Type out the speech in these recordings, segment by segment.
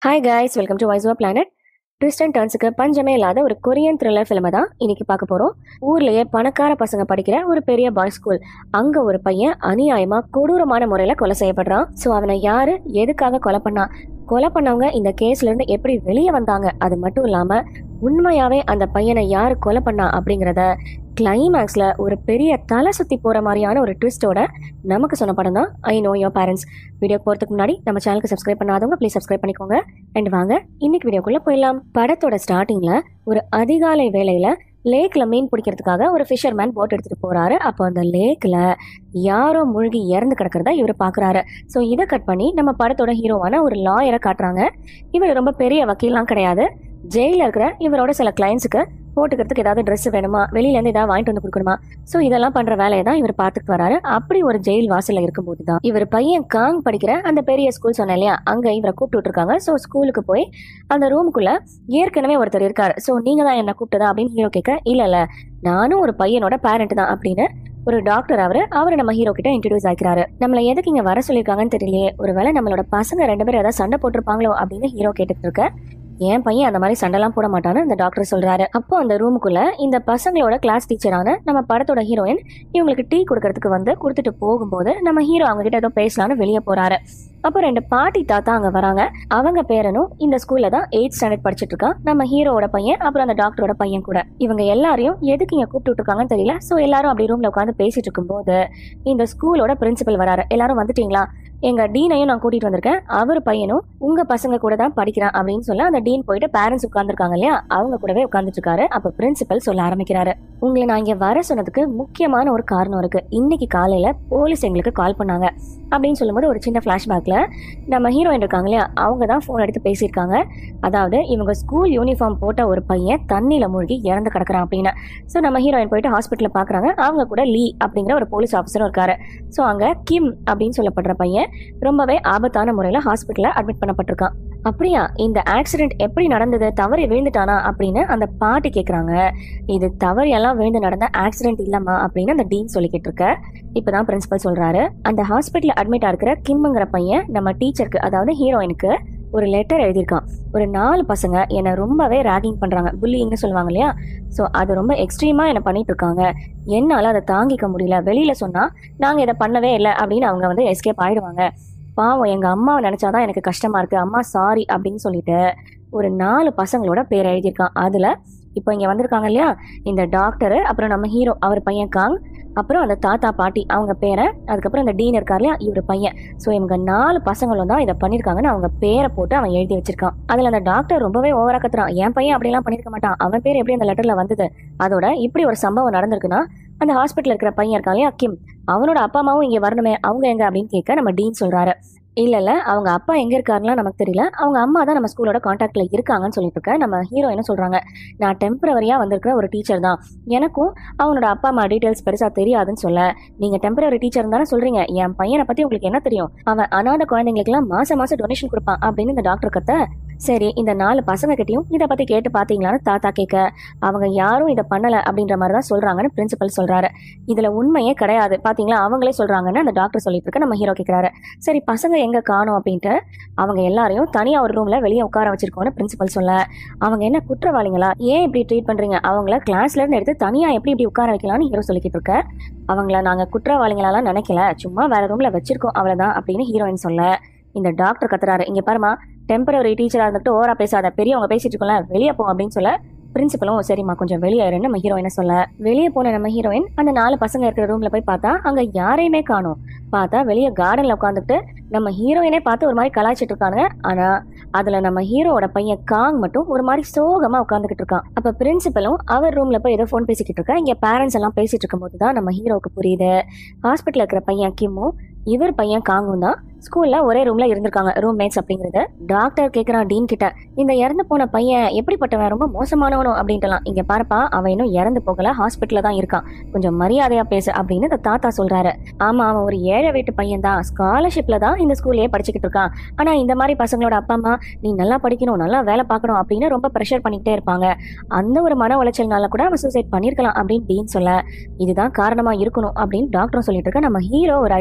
hi guys welcome to Vaiswa planet twist and டர்ன்ஸுக்கு பஞ்சமே இல்லாத ஒரு கொரியன் த்ரில்லர் ஃபிலிமை தான் இன்னைக்கு பார்க்க போகிறோம் ஊர்லேயே பணக்கார பசங்க படிக்கிற ஒரு பெரிய பாய்ஸ் ஸ்கூல் அங்கே ஒரு பையன் அநியாயமாக கொடூரமான முறையில் கொலை செய்யப்படுறான் ஸோ அவனை யார் எதுக்காக கொலை பண்ணா கொலை பண்ணவங்க இந்த கேஸ்ல இருந்து எப்படி வெளியே வந்தாங்க அது மட்டும் இல்லாமல் உண்மையாவே அந்த பையனை யார் கொலை பண்ணா அப்படிங்கிறத கிளைமேக்ஸில் ஒரு பெரிய தலை சுற்றி போகிற மாதிரியான ஒரு ட்விஸ்டோட நமக்கு சொன்ன படம் தான் I know your parents video போகிறதுக்கு முன்னாடி நம்ம சேனலுக்கு சப்ஸ்கிரைப் பண்ணாதவங்க ப்ளீஸ் சப்ஸ்கிரைப் பண்ணிக்கோங்க அண்ட் வாங்க இன்னைக்கு வீடியோக்குள்ளே போயிடலாம் படத்தோட ஸ்டார்டிங்கில் ஒரு அதிகாலை வேளையில் லேக்கில் மீன் பிடிக்கிறதுக்காக ஒரு ஃபிஷர்மேன் போட் எடுத்துகிட்டு போகிறாரு அப்போ அந்த லேக்கில் யாரோ மூழ்கி இறந்து கிடக்கிறத இவர் பார்க்குறாரு ஸோ இதை கட் பண்ணி நம்ம படத்தோட ஹீரோவான ஒரு லாயரை காட்டுறாங்க இவர் ரொம்ப பெரிய வக்கீல்லாம் கிடையாது ஜெயிலில் இருக்கிற இவரோட சில கிளைண்ட்ஸுக்கு போட்டுக்கிறதுக்கு ஏதாவது ட்ரெஸ் வேணுமா வெளியிலேருந்து ஏதாவது வாங்கிட்டு வந்து கொடுக்கணுமா ஸோ இதெல்லாம் பண்ணுற வேலையை தான் இவர் பார்த்துட்டு வராரு அப்படி ஒரு ஜெயில் வாசலில் இருக்கும்போது தான் இவர் பையன் காங் படிக்கிற அந்த பெரிய ஸ்கூல் சொன்னேன் இல்லையா அங்கே இவரை கூப்பிட்டு விட்டுருக்காங்க ஸோ ஸ்கூலுக்கு போய் அந்த ரூமுக்குள்ள ஏற்கனவே ஒருத்தர் இருக்காரு ஸோ நீங்கள் தான் என்ன கூப்பிட்டதா அப்படின்னு ஹீரோ கேட்க இல்லை இல்லை நானும் ஒரு பையனோட பேரண்ட் தான் அப்படின்னு ஒரு டாக்டர் அவரு அவர் நம்ம ஹீரோ கிட்ட இன்ட்ரடியூஸ் ஆகிறாரு நம்மள எதுக்கு இங்க வர சொல்லியிருக்காங்கன்னு தெரியலையே ஒருவேளை நம்மளோட பசங்க ரெண்டு பேரும் ஏதாவது சண்டை போட்டிருப்பாங்களோ அப்படின்னு ஹீரோ கேட்டுட்டு இருக்க என் பையன் அந்த மாதிரி சண்டைலாம் போட மாட்டான்னு அந்த டாக்டர் சொல்றாரு அப்போ அந்த ரூமுக்குள்ள இந்த பசங்களோட கிளாஸ் டீச்சரான நம்ம படத்தோட ஹீரோயின் இவங்களுக்கு டீ கொடுக்கறதுக்கு வந்து கொடுத்துட்டு போகும்போது நம்ம ஹீரோ அவங்க கிட்ட ஏதோ பேசலாம்னு வெளியே போறாரு அப்போ ரெண்டு பாட்டி தாத்தா அங்க வராங்க அவங்க பேரனும் இந்த ஸ்கூல்ல தான் எயிட் ஸ்டாண்டர்ட் படிச்சிட்டு இருக்கான் நம்ம ஹீரோவோட பையன் அப்புறம் அந்த டாக்டரோட பையன் கூட இவங்க எல்லாரையும் எதுக்கு இங்க கூப்பிட்டு இருக்காங்கன்னு தெரியல ஸோ எல்லாரும் அப்படி ரூம்ல உட்காந்து பேசிட்டு இருக்கும்போது இந்த ஸ்கூலோட பிரின்சிபல் வராரு எல்லாரும் வந்துட்டீங்களா எங்க டீனையும் நான் கூட்டிட்டு வந்திருக்கேன் அவர் பையனும் உங்க பசங்க கூட தான் படிக்கிறான் அப்படின்னு சொல்ல அந்த டீன் போயிட்டு பேரண்ட்ஸ் உட்காந்துருக்காங்க இல்லையா அவங்க கூடவே உட்காந்துட்டு இருக்காரு அப்ப பிரின்சிபல் சொல்ல ஆரம்பிக்கிறாரு உங்களை நான் இங்க வர சொன்னதுக்கு முக்கியமான ஒரு காரணம் இருக்கு இன்னைக்கு காலையில போலீஸ் எங்களுக்கு கால் பண்ணாங்க அப்படின்னு சொல்லும்போது ஒரு சின்ன ஃபிளாஷ்பேக்ல நம்ம ஹீரோயின் இருக்காங்க இல்லையா அவங்க தான் ஃபோன் எடுத்து பேசியிருக்காங்க அதாவது இவங்க ஸ்கூல் யூனிஃபார்ம் போட்ட ஒரு பையன் தண்ணியில மூழ்கி இறந்து கிடக்குறான் அப்படின்னு ஸோ நம்ம ஹீரோயின் போயிட்டு ஹாஸ்பிட்டலில் பார்க்குறாங்க அவங்க கூட லீ அப்படிங்கிற ஒரு போலீஸ் ஆஃபீஸரும் இருக்காரு ஸோ அங்கே கிம் அப்படின்னு சொல்லப்படுற பையன் ரொம்பவே ஆபத்தான முறையில் ஹாஸ்பிட்டலில் அட்மிட் பண்ணப்பட்டிருக்கான் அப்படியா இந்த ஆக்சிடென்ட் எப்படி நடந்தது தவறி விழுந்துட்டானா அப்படின்னு அந்த பாட்டி கேட்குறாங்க இது தவறி எல்லாம் விழுந்து நடந்த ஆக்சிடென்ட் இல்லம்மா அப்படின்னு அந்த டீன் சொல்லிக்கிட்டு இருக்க இப்போதான் பிரின்சிபல் சொல்றாரு அந்த ஹாஸ்பிட்டலில் அட்மிட் ஆகிற கிம்ங்கிற பையன் நம்ம டீச்சருக்கு அதாவது ஹீரோயினுக்கு ஒரு லெட்டர் எழுதியிருக்கான் ஒரு நாலு பசங்க என்னை ரொம்பவே ராகிங் பண்ணுறாங்க புல்லிங்னு சொல்லுவாங்க இல்லையா ஸோ அது ரொம்ப எக்ஸ்ட்ரீமாக என்னை பண்ணிட்டு இருக்காங்க என்னால் அதை தாங்கிக்க முடியல வெளியில் சொன்னால் நாங்கள் இதை பண்ணவே இல்லை அப்படின்னு அவங்க வந்து எஸ்கேப் ஆயிடுவாங்க பாவம் எங்கள் அம்மாவை நினச்சாதான் எனக்கு கஷ்டமாக இருக்குது அம்மா சாரி அப்படின்னு சொல்லிட்டு ஒரு நாலு பசங்களோட பேர் எழுதியிருக்கான் அதில் இப்போ இங்கே வந்திருக்காங்க இல்லையா இந்த டாக்டரு அப்புறம் நம்ம ஹீரோ அவர் பையன் காங் அப்புறம் அந்த தாத்தா பாட்டி அவங்க பேரை அதுக்கப்புறம் அந்த டீன் இருக்கார் இல்லையா இவர் பையன் ஸோ இவங்க நாலு பசங்களும் தான் இதை பண்ணியிருக்காங்கன்னு அவங்க பேரை போட்டு அவன் எழுதி வச்சிருக்கான் அதில் அந்த டாக்டர் ரொம்பவே ஓவரா கத்துறான் என் பையன் அப்படிலாம் பண்ணியிருக்க மாட்டான் அவன் பேர் எப்படி அந்த லெட்டரில் வந்தது அதோட இப்படி ஒரு சம்பவம் நடந்திருக்குன்னா அந்த ஹாஸ்பிட்டல் இருக்கிற பையன் இருக்கான் இல்லையா கிம் அவனோட அப்பா அம்மாவும் இங்கே வரணுமே அவங்க எங்க அப்படின்னு கேட்க நம்ம டீன் சொல்றாரு இல்ல இல்ல அவங்க அப்பா எங்க இருக்காருலாம் நமக்கு தெரியல அவங்க அம்மா தான் நம்ம ஸ்கூலோட காண்டாக்ட்ல இருக்காங்கன்னு சொல்லிட்டு இருக்க நம்ம ஹீரோ என்ன சொல்றாங்க நான் டெம்பரவரியா வந்திருக்கிற ஒரு டீச்சர் தான் எனக்கும் அவனோட அப்பா அம்மா டீடைல்ஸ் பெருசா தெரியாதுன்னு சொல்ல நீங்க டெம்பரவரி டீச்சர் தானே சொல்றீங்க என் பையனை பத்தி உங்களுக்கு என்ன தெரியும் அவன் அனாதை குழந்தைங்களுக்குலாம் மாசம் மாசம் டொனேஷன் கொடுப்பான் அப்படின்னு இந்த டாக்டர் கத்த சரி இந்த நாலு பசங்க கிட்டயும் இதை பத்தி கேட்டு பாத்தீங்களான்னு தாத்தா கேட்க அவங்க யாரும் இதை பண்ணல அப்படின்ற மாதிரி தான் சொல்றாங்கன்னு பிரின்சிபல் சொல்றாரு இதுல உண்மையே கிடையாது பாத்தீங்களா அவங்களே சொல்றாங்கன்னு அந்த டாக்டர் சொல்லிட்டு இருக்க நம்ம ஹீரோ கேட்கிறாரு சரி பசங்க எங்க காணோம் அப்படின்ட்டு அவங்க எல்லாரையும் தனியா ஒரு ரூம்ல வெளியே உட்கார வச்சிருக்கோம்னு பிரின்சிபல் சொல்ல அவங்க என்ன குற்றவாளிகளா ஏன் இப்படி ட்ரீட் பண்றீங்க அவங்கள கிளாஸ்ல இருந்து எடுத்து தனியா எப்படி இப்படி உட்கார வைக்கலாம்னு ஹீரோ சொல்லிக்கிட்டு இருக்க அவங்கள நாங்க குற்றவாளிகளாலாம் நினைக்கல சும்மா வேற ரூம்ல வச்சிருக்கோம் அவ்வளவுதான் அப்படின்னு ஹீரோயின் சொல்ல இந்த டாக்டர் கத்துறாரு இங்க பாருமா டெம்பரரி டீச்சரா இருந்துட்டு ஓவரா பேசாத பெரியவங்க பேசிட்டு இருக்கோம்ல வெளியே போ அப்படின்னு சொல்ல பிரின்சிபலும் சரிம்மா கொஞ்சம் வெளியே இருன்னு நம்ம ஹீரோயினை சொல்ல வெளியே போன நம்ம ஹீரோயின் அந்த நாலு பசங்க இருக்கிற ரூம்ல போய் பார்த்தா அங்க யாரையுமே காணும் பார்த்தா வெளியே கார்டன்ல உட்காந்துட்டு நம்ம ஹீரோயினே பார்த்து ஒரு மாதிரி கலாய்ச்சிட்டு இருக்காங்க ஆனா அதுல நம்ம ஹீரோவோட பையன் காங் மட்டும் ஒரு மாதிரி சோகமா உட்காந்துக்கிட்டு இருக்கான் அப்ப பிரின்சிபலும் அவர் ரூம்ல போய் ஏதோ ஃபோன் பேசிக்கிட்டு இருக்கா இங்க பேரண்ட்ஸ் எல்லாம் பேசிட்டு இருக்கும்போது தான் நம்ம ஹீரோவுக்கு புரியுது ஹாஸ்பிட்டல் இருக்கிற பையன் கிம்மும் இவர் பையன் காங்கும் தான் ஸ்கூல்ல ஒரே ரூம்ல இருந்திருக்காங்க ரூம் மேட்ஸ் அப்படிங்கிறது டாக்டர் கேக்குறான் டீன் கிட்ட இந்த இறந்து போன பையன் எப்படிப்பட்டவன் ரொம்ப மோசமானவனும் அப்படின்ட்டுலாம் இங்க பாருப்பா அவன் இன்னும் இறந்து போகல ஹாஸ்பிட்டல்ல தான் இருக்கான் கொஞ்சம் மரியாதையா பேசு அப்படின்னு இந்த தாத்தா சொல்றாரு ஆமா அவன் ஒரு ஏழை வீட்டு பையன் தான் ஸ்காலர்ஷிப்ல தான் இந்த ஸ்கூல்லயே படிச்சுக்கிட்டு இருக்கான் ஆனா இந்த மாதிரி பசங்களோட அப்பா அம்மா நீ நல்லா படிக்கணும் நல்லா வேலை பார்க்கணும் அப்படின்னு ரொம்ப ப்ரெஷர் பண்ணிக்கிட்டே இருப்பாங்க அந்த ஒரு மன உளைச்சல்னால கூட அவன் சூசைட் பண்ணிருக்கலாம் அப்படின்னு டீன் சொல்ல இதுதான் காரணமா இருக்கணும் அப்படின்னு டாக்டரும் சொல்லிட்டு இருக்க நம்ம ஹீரோ ஒரு ஐடியா சொல்றாரு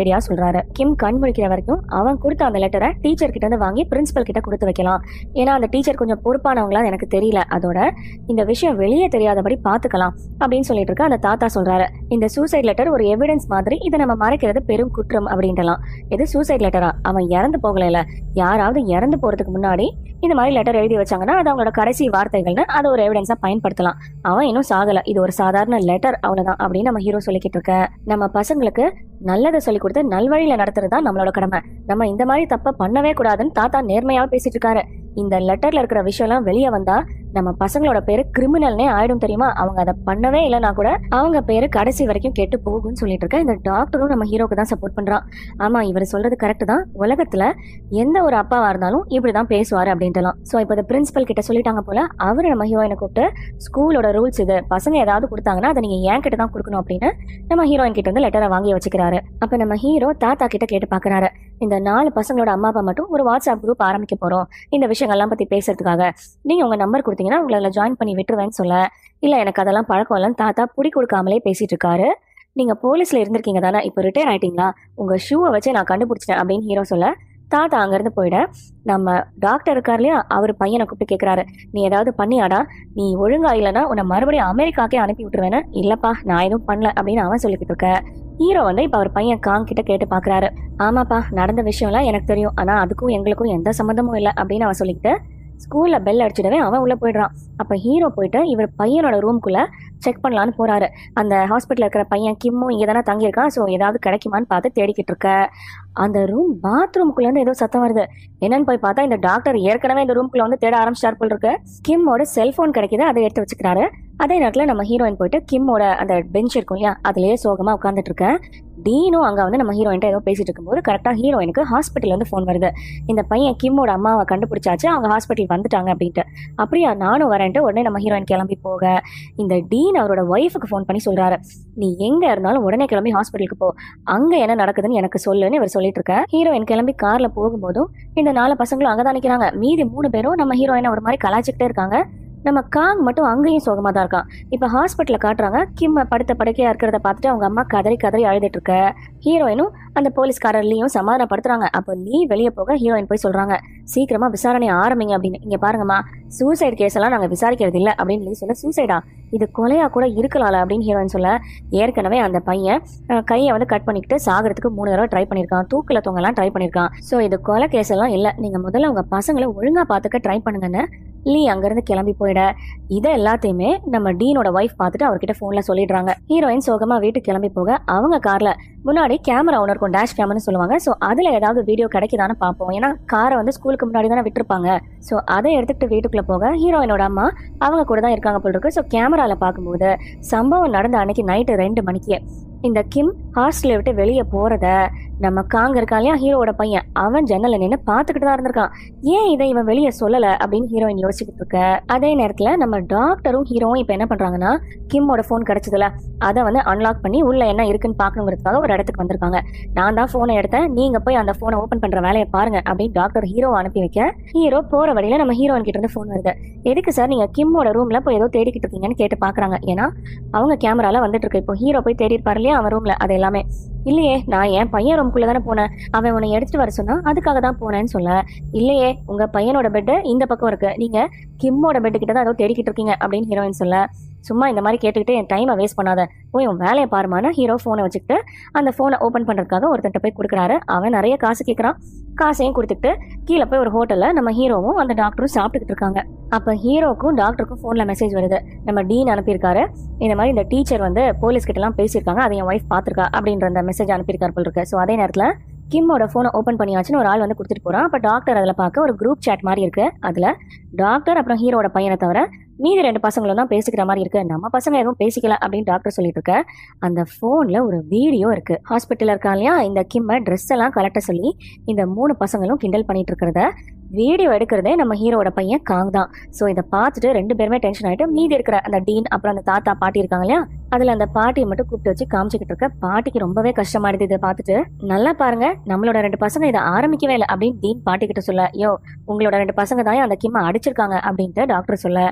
சொல்றாரு கிம் கண் முழிக்கிற வரைக்கும் அவன் கொடுத்த அந்த லெட்டரை டீச்சர் கிட்ட இருந்து வாங்கி பிரின்சிபல் கிட்ட கொடுத்து வைக்கலாம் ஏன்னா அந்த டீச்சர் கொஞ்சம் பொறுப்பானவங்களா எனக்கு தெரியல அதோட இந்த விஷயம் வெளியே தெரியாதபடி பாத்துக்கலாம் அப்படின்னு சொல்லிட்டு இருக்க அந்த தாத்தா சொல்றாரு இந்த சூசைட் லெட்டர் ஒரு எவிடன்ஸ் மாதிரி இதை நம்ம மறைக்கிறது பெரும் குற்றம் அப்படின்ட்டுலாம் இது சூசைட் லெட்டரா அவன் இறந்து போகல யாராவது இறந்து போறதுக்கு முன்னாடி இந்த மாதிரி லெட்டர் எழுதி வச்சாங்கன்னா அது அவங்களோட கடைசி வார்த்தைகள்னு அதை ஒரு எவிடன்ஸா பயன்படுத்தலாம் அவன் இன்னும் சாகல இது ஒரு சாதாரண லெட்டர் அவ்வளவுதான் அப்படின்னு நம்ம ஹீரோ சொல்லிக்கிட்டு இருக்க நம்ம பசங்களுக்கு நல்லதை சொல்லி கொடுத்து நல்வழியில நடத்துறது தான் நம்மளோட கடமை நம்ம இந்த மாதிரி தப்ப பண்ணவே கூடாதுன்னு தாத்தா நேர்மையாவே பேசிட்டு இருக்காரு இந்த லெட்டர்ல இருக்கிற விஷயம்லாம் வெளியே வந்தா நம்ம பசங்களோட பேரு கிரிமினல்னே ஆயிடும் தெரியுமா அவங்க அதை பண்ணவே இல்லைன்னா கூட அவங்க பேரு கடைசி வரைக்கும் கெட்டு போகும்னு சொல்லிட்டு இருக்க இந்த டாக்டரும் நம்ம ஹீரோக்கு தான் சப்போர்ட் பண்றான் ஆமா இவர் சொல்றது கரெக்ட் தான் உலகத்துல எந்த ஒரு அப்பாவா இருந்தாலும் இப்படிதான் பேசுவாரு அப்படின்ட்டுலாம் சோ இப்போ இந்த பிரின்சிபல் கிட்ட சொல்லிட்டாங்க போல அவரு நம்ம ஹீரோயினை கூப்பிட்டு ஸ்கூலோட ரூல்ஸ் இது பசங்க ஏதாவது கொடுத்தாங்கன்னா அதை நீங்க என் கிட்ட தான் கொடுக்கணும் அப்படின்னு நம்ம ஹீரோயின் கிட்ட இருந்து லெட்டரை வாங்கி வச்சுக்கிறாரு அப்ப நம்ம ஹீரோ தாத்தா கிட்ட கேட்டு பாக்குறாரு இந்த நாலு பசங்களோட அம்மா அப்பா மட்டும் ஒரு வாட்ஸ்அப் குரூப் ஆரம்பிக்க போறோம் இந்த விஷயங்கள்லாம் பத்தி பேசுறதுக்காக நீங்க உங்க நம்பர் கொடுத்தீங்கன்னா உங்களை அதில் ஜாயின் பண்ணி விட்டுருவேன்னு சொல்ல இல்ல எனக்கு அதெல்லாம் பழக்கம் இல்லைன்னு தாத்தா புடி கொடுக்காமலே பேசிட்டு இருக்காரு நீங்க போலீஸ்ல இருந்திருக்கீங்க தானே இப்போ ரிட்டையர் ஆயிட்டீங்களா உங்க ஷூவை வச்சு நான் கண்டுபிடிச்சிட்டேன் அப்படின்னு ஹீரோ சொல்ல தாத்தா அங்கேருந்து போயிட நம்ம டாக்டர் இருக்கார் இல்லையா அவர் பையனை கூப்பிட்டு கேட்குறாரு நீ ஏதாவது பண்ணியாடா நீ ஒழுங்கா இல்லைன்னா உன்னை மறுபடியும் அமெரிக்காக்கே அனுப்பி விட்டுருவேன்னு இல்லப்பா நான் எதுவும் பண்ணல அப்படின்னு அவன் சொல்லிக்கிட்டு இருக்க ஹீரோ வந்து இப்போ அவர் பையன் காங் கிட்ட கேட்டு பார்க்குறாரு ஆமாப்பா நடந்த விஷயம்லாம் எனக்கு தெரியும் ஆனால் அதுக்கும் எங்களுக்கும் எந்த சம்மந்தமும் இல்லை அப்படின்னு அவன் சொல்லிக்கிட்டு ஸ்கூல்ல பெல் அடிச்சிடவே அவன் உள்ள போயிடுறான் அப்ப ஹீரோ போயிட்டு இவர் பையனோட ரூம்குள்ள செக் பண்ணலான்னு போறாரு அந்த ஹாஸ்பிட்டல் இருக்கிற பையன் கிம்மும் இங்கே தானே தங்கியிருக்கான் ஸோ ஏதாவது கிடைக்குமான்னு பார்த்து தேடிக்கிட்டு இருக்க அந்த ரூம் பாத்ரூம்குள்ள இருந்து ஏதோ சத்தம் வருது என்னன்னு போய் பார்த்தா இந்த டாக்டர் ஏற்கனவே இந்த ரூம்குள்ள வந்து தேட ஆரம்பிச்சார் போல் இருக்கு கிம்மோட செல்போன் கிடைக்குது அதை எடுத்து வச்சுக்கிறாரு அதே நேரத்தில் நம்ம ஹீரோயின் போயிட்டு கிம்மோட அந்த பெஞ்ச் இருக்கும் இல்லையா அதுலயே சோகமா உட்காந்துட்டு இருக்க டீனும் அங்க வந்து நம்ம ஹீரோயின்ட்ட ஏதோ பேசிட்டு இருக்கும்போது கரெக்டா ஹீரோயினுக்கு ஹாஸ்பிட்டல்ல இருந்து ஃபோன் வருது இந்த பையன் கிம்மோட அம்மாவை கண்டுபிடிச்சாச்சு அவங்க ஹாஸ்பிட்டல் வந்துட்டாங்க அப்படின்ட்டு அப்படியா நானும் வரேன்ட்டு உடனே நம்ம ஹீரோயின் கிளம்பி போக இந்த டீன் அவரோட ஒய்ஃபுக்கு ஃபோன் பண்ணி சொல்றாரு நீ எங்க இருந்தாலும் உடனே கிளம்பி ஹாஸ்பிட்டலுக்கு போ அங்க என்ன நடக்குதுன்னு எனக்கு சொல்லுன்னு இவர் சொல்லிட்டு இருக்க ஹீரோயின் கிளம்பி கார்ல போகும்போதும் இந்த நாலு பசங்களும் அங்கதான் நிக்கிறாங்க மீதி மூணு பேரும் நம்ம ஹீரோயினை ஒரு மாதிரி கலாய்ச்சிக்கிட்டே இருக்காங்க நம்ம காங் மட்டும் அங்கேயும் சோகமா தான் இருக்கான் இப்ப ஹாஸ்பிட்டல்ல காட்டுறாங்க கிம் படுத்த படுக்கையா இருக்கிறத பார்த்துட்டு அவங்க அம்மா கதறி கதறி அழுதுட்டு இருக்க ஹீரோயினும் அந்த போலீஸ்காரர் லீயும் சமாதானப்படுத்துறாங்க அப்போ லீ வெளியே போக ஹீரோயின் போய் சொல்றாங்க சீக்கிரமா விசாரணை ஆரம்பிங்க அப்படின்னு இங்க பாருங்கம்மா சூசைட் கேஸ் எல்லாம் நாங்க விசாரிக்கிறது இல்ல அப்படின்னு லீ சொல்ல சூசைடா இது கொலையா கூட இருக்கலாம்ல அப்படின்னு ஹீரோயின் சொல்ல ஏற்கனவே அந்த பையன் அஹ், கையை வந்து கட் பண்ணிக்கிட்டு சாகிறதுக்கு மூணு தடவை ட்ரை பண்ணியிருக்கான் தூக்கில தொங்கலாம் ட்ரை பண்ணியிருக்கான் ஸோ இது கொலை கேஸ் எல்லாம் இல்ல நீங்க முதல்ல உங்க பசங்களை ஒழுங்கா பாத்துக்க ட்ரை பண்ணுங்கன்னு லீ அங்கிருந்து கிளம்பி போயிட இதை எல்லாத்தையுமே நம்ம டீனோட ஒய்ஃப் பார்த்துட்டு அவர்கிட்ட ஃபோன்ல சொல்லிடுறாங்க ஹீரோயின் சோகமா வீட்டுக்கு கிளம்பி போக அவங்க கார்ல முன்னாடி கேமரா ஒன்று இருக்கும் டேஷ் கேமரான்னு சொல்லுவாங்க ஸோ அதில் ஏதாவது வீடியோ கிடைக்குதான்னு பார்ப்போம் ஏன்னா காரை வந்து ஸ்கூலுக்கு முன்னாடி தானே விட்டுருப்பாங்க ஸோ அதை எடுத்துக்கிட்டு வீட்டுக்குள்ளே போக ஹீரோயினோட அம்மா அவங்க கூட தான் இருக்காங்க போல் இருக்கு ஸோ கேமராவில் பார்க்கும்போது சம்பவம் நடந்த அன்னைக்கு நைட்டு ரெண்டு மணிக்கு இந்த கிம் ஹாஸ்டலை விட்டு வெளியே போறத நம்ம காங்க இருக்கான் இல்லையா ஹீரோவோட பையன் அவன் ஜன்னல்ல நின்று பார்த்துக்கிட்டு தான் இருந்திருக்கான் ஏன் இதை இவன் வெளியே சொல்லல அப்படின்னு ஹீரோயின் யோசிச்சுக்கிட்டு இருக்க அதே நேரத்துல நம்ம டாக்டரும் ஹீரோவும் இப்போ என்ன பண்றாங்கன்னா கிம்மோட ஃபோன் கிடைச்சதுல அதை வந்து அன்லாக் பண்ணி உள்ள என்ன இருக்குன்னு பார்க்கணுங்கிறதுக்காக ஒரு இடத்துக்கு வந்திருக்காங்க நான் தான் ஃபோனை எடுத்தேன் நீங்க போய் அந்த ஃபோனை ஓப்பன் பண்ற வேலையை பாருங்க அப்படின்னு டாக்டர் ஹீரோ அனுப்பி வைக்க ஹீரோ போற வழியில நம்ம ஹீரோயின் கிட்ட இருந்து ஃபோன் வருது எதுக்கு சார் நீங்க கிம்மோட ரூம்ல போய் ஏதோ தேடிக்கிட்டு இருக்கீங்கன்னு கேட்டு பாக்குறாங்க ஏன்னா அவங்க கேமரால வந்துட்டு இருக்கு இப்போ ஹீரோ போய் தேடி இருப்பாரு இல்லையா அவன் ரூம்ல அது எல்லாமே இல்லையே நான் என் பையன் ரூம்குள்ள தானே போனேன் அவன் உன்னை எடுத்துட்டு வர சொன்னா அதுக்காக தான் போனேன்னு சொல்ல இல்லையே உங்க பையனோட பெட்டு இந்த பக்கம் இருக்கு நீங்க கிம்மோட பெட்டு கிட்ட தான் ஏதோ தேடிக்கிட்டு இருக்கீங்க அப்படின்னு ஹீரோயின் சொல்ல சும்மா இந்த மாதிரி கேட்டுக்கிட்டு என் டைமை வேஸ்ட் பண்ணாத போய் உன் வேலையை பாருமான்னு ஹீரோ ஃபோனை வச்சுக்கிட்டு அந்த ஃபோனை ஓப்பன் பண்ணுறதுக்காக ஒருத்தன்ட்ட போய் கொடுக்குறாரு அவன் நிறைய காசு கேட்குறான் காசையும் கொடுத்துட்டு கீழே போய் ஒரு ஹோட்டலில் நம்ம ஹீரோவும் அந்த டாக்டரும் சாப்பிட்டுக்கிட்டு இருக்காங்க அப்போ ஹீரோக்கும் டாக்டருக்கும் ஃபோனில் மெசேஜ் வருது நம்ம டீன் அனுப்பியிருக்காரு இந்த மாதிரி இந்த டீச்சர் வந்து போலீஸ் கிட்டலாம் பேசியிருக்காங்க அதை என் ஒய்ஃப் பார்த்துருக்கா அப்படின்ற அந்த மெசேஜ் அனுப்பியிருக்காரு போல் இருக்கு ஸோ அதே நேரத்தில் கிம்மோட ஃபோனை ஓப்பன் பண்ணியாச்சுன்னு ஒரு ஆள் வந்து கொடுத்துட்டு போறான் அப்போ டாக்டர் அதில் பார்க்க ஒரு குரூப் chat மாதிரி இருக்கு அதில் டாக்டர் அப்புறம் ஹீரோட பையனை தவிர மீதி ரெண்டு பசங்களும் தான் பேசிக்கிற மாதிரி இருக்கு நம்ம பசங்க எதுவும் பேசிக்கல அப்படின்னு டாக்டர் சொல்லிட்டு இருக்க அந்த ஃபோனில் ஒரு வீடியோ இருக்கு ஹாஸ்பிட்டலில் இருக்கா இல்லையா இந்த கிம்மை ட்ரெஸ் எல்லாம் கலட்ட சொல்லி இந்த மூணு பசங்களும் கிண்டல் பண்ணிட்டு இருக்கிறத வீடியோ எடுக்கிறதே நம்ம ஹீரோட பையன் காங் தான் ஸோ இதை பார்த்துட்டு ரெண்டு பேருமே டென்ஷன் ஆயிட்டு மீதி இருக்கிற அந்த டீன் அப்புறம் அந்த தாத்தா பாட்டி இருக்காங்க இல்லையா அதுல அந்த பாட்டியை மட்டும் கூப்பிட்டு வச்சு காமிச்சிக்கிட்டு இருக்க பாட்டிக்கு ரொம்பவே கஷ்டமாயிடுது இதை பார்த்துட்டு நல்லா பாருங்க நம்மளோட ரெண்டு பசங்க இதை ஆரம்பிக்கவே இல்லை அப்படின்னு டீன் பாட்டி கிட்ட சொல்ல யோ உங்களோட ரெண்டு பசங்க தான் அந்த கிம்மை அடிச்சிருக்காங்க அப்படின்ட்டு டாக்டர் சொல்ல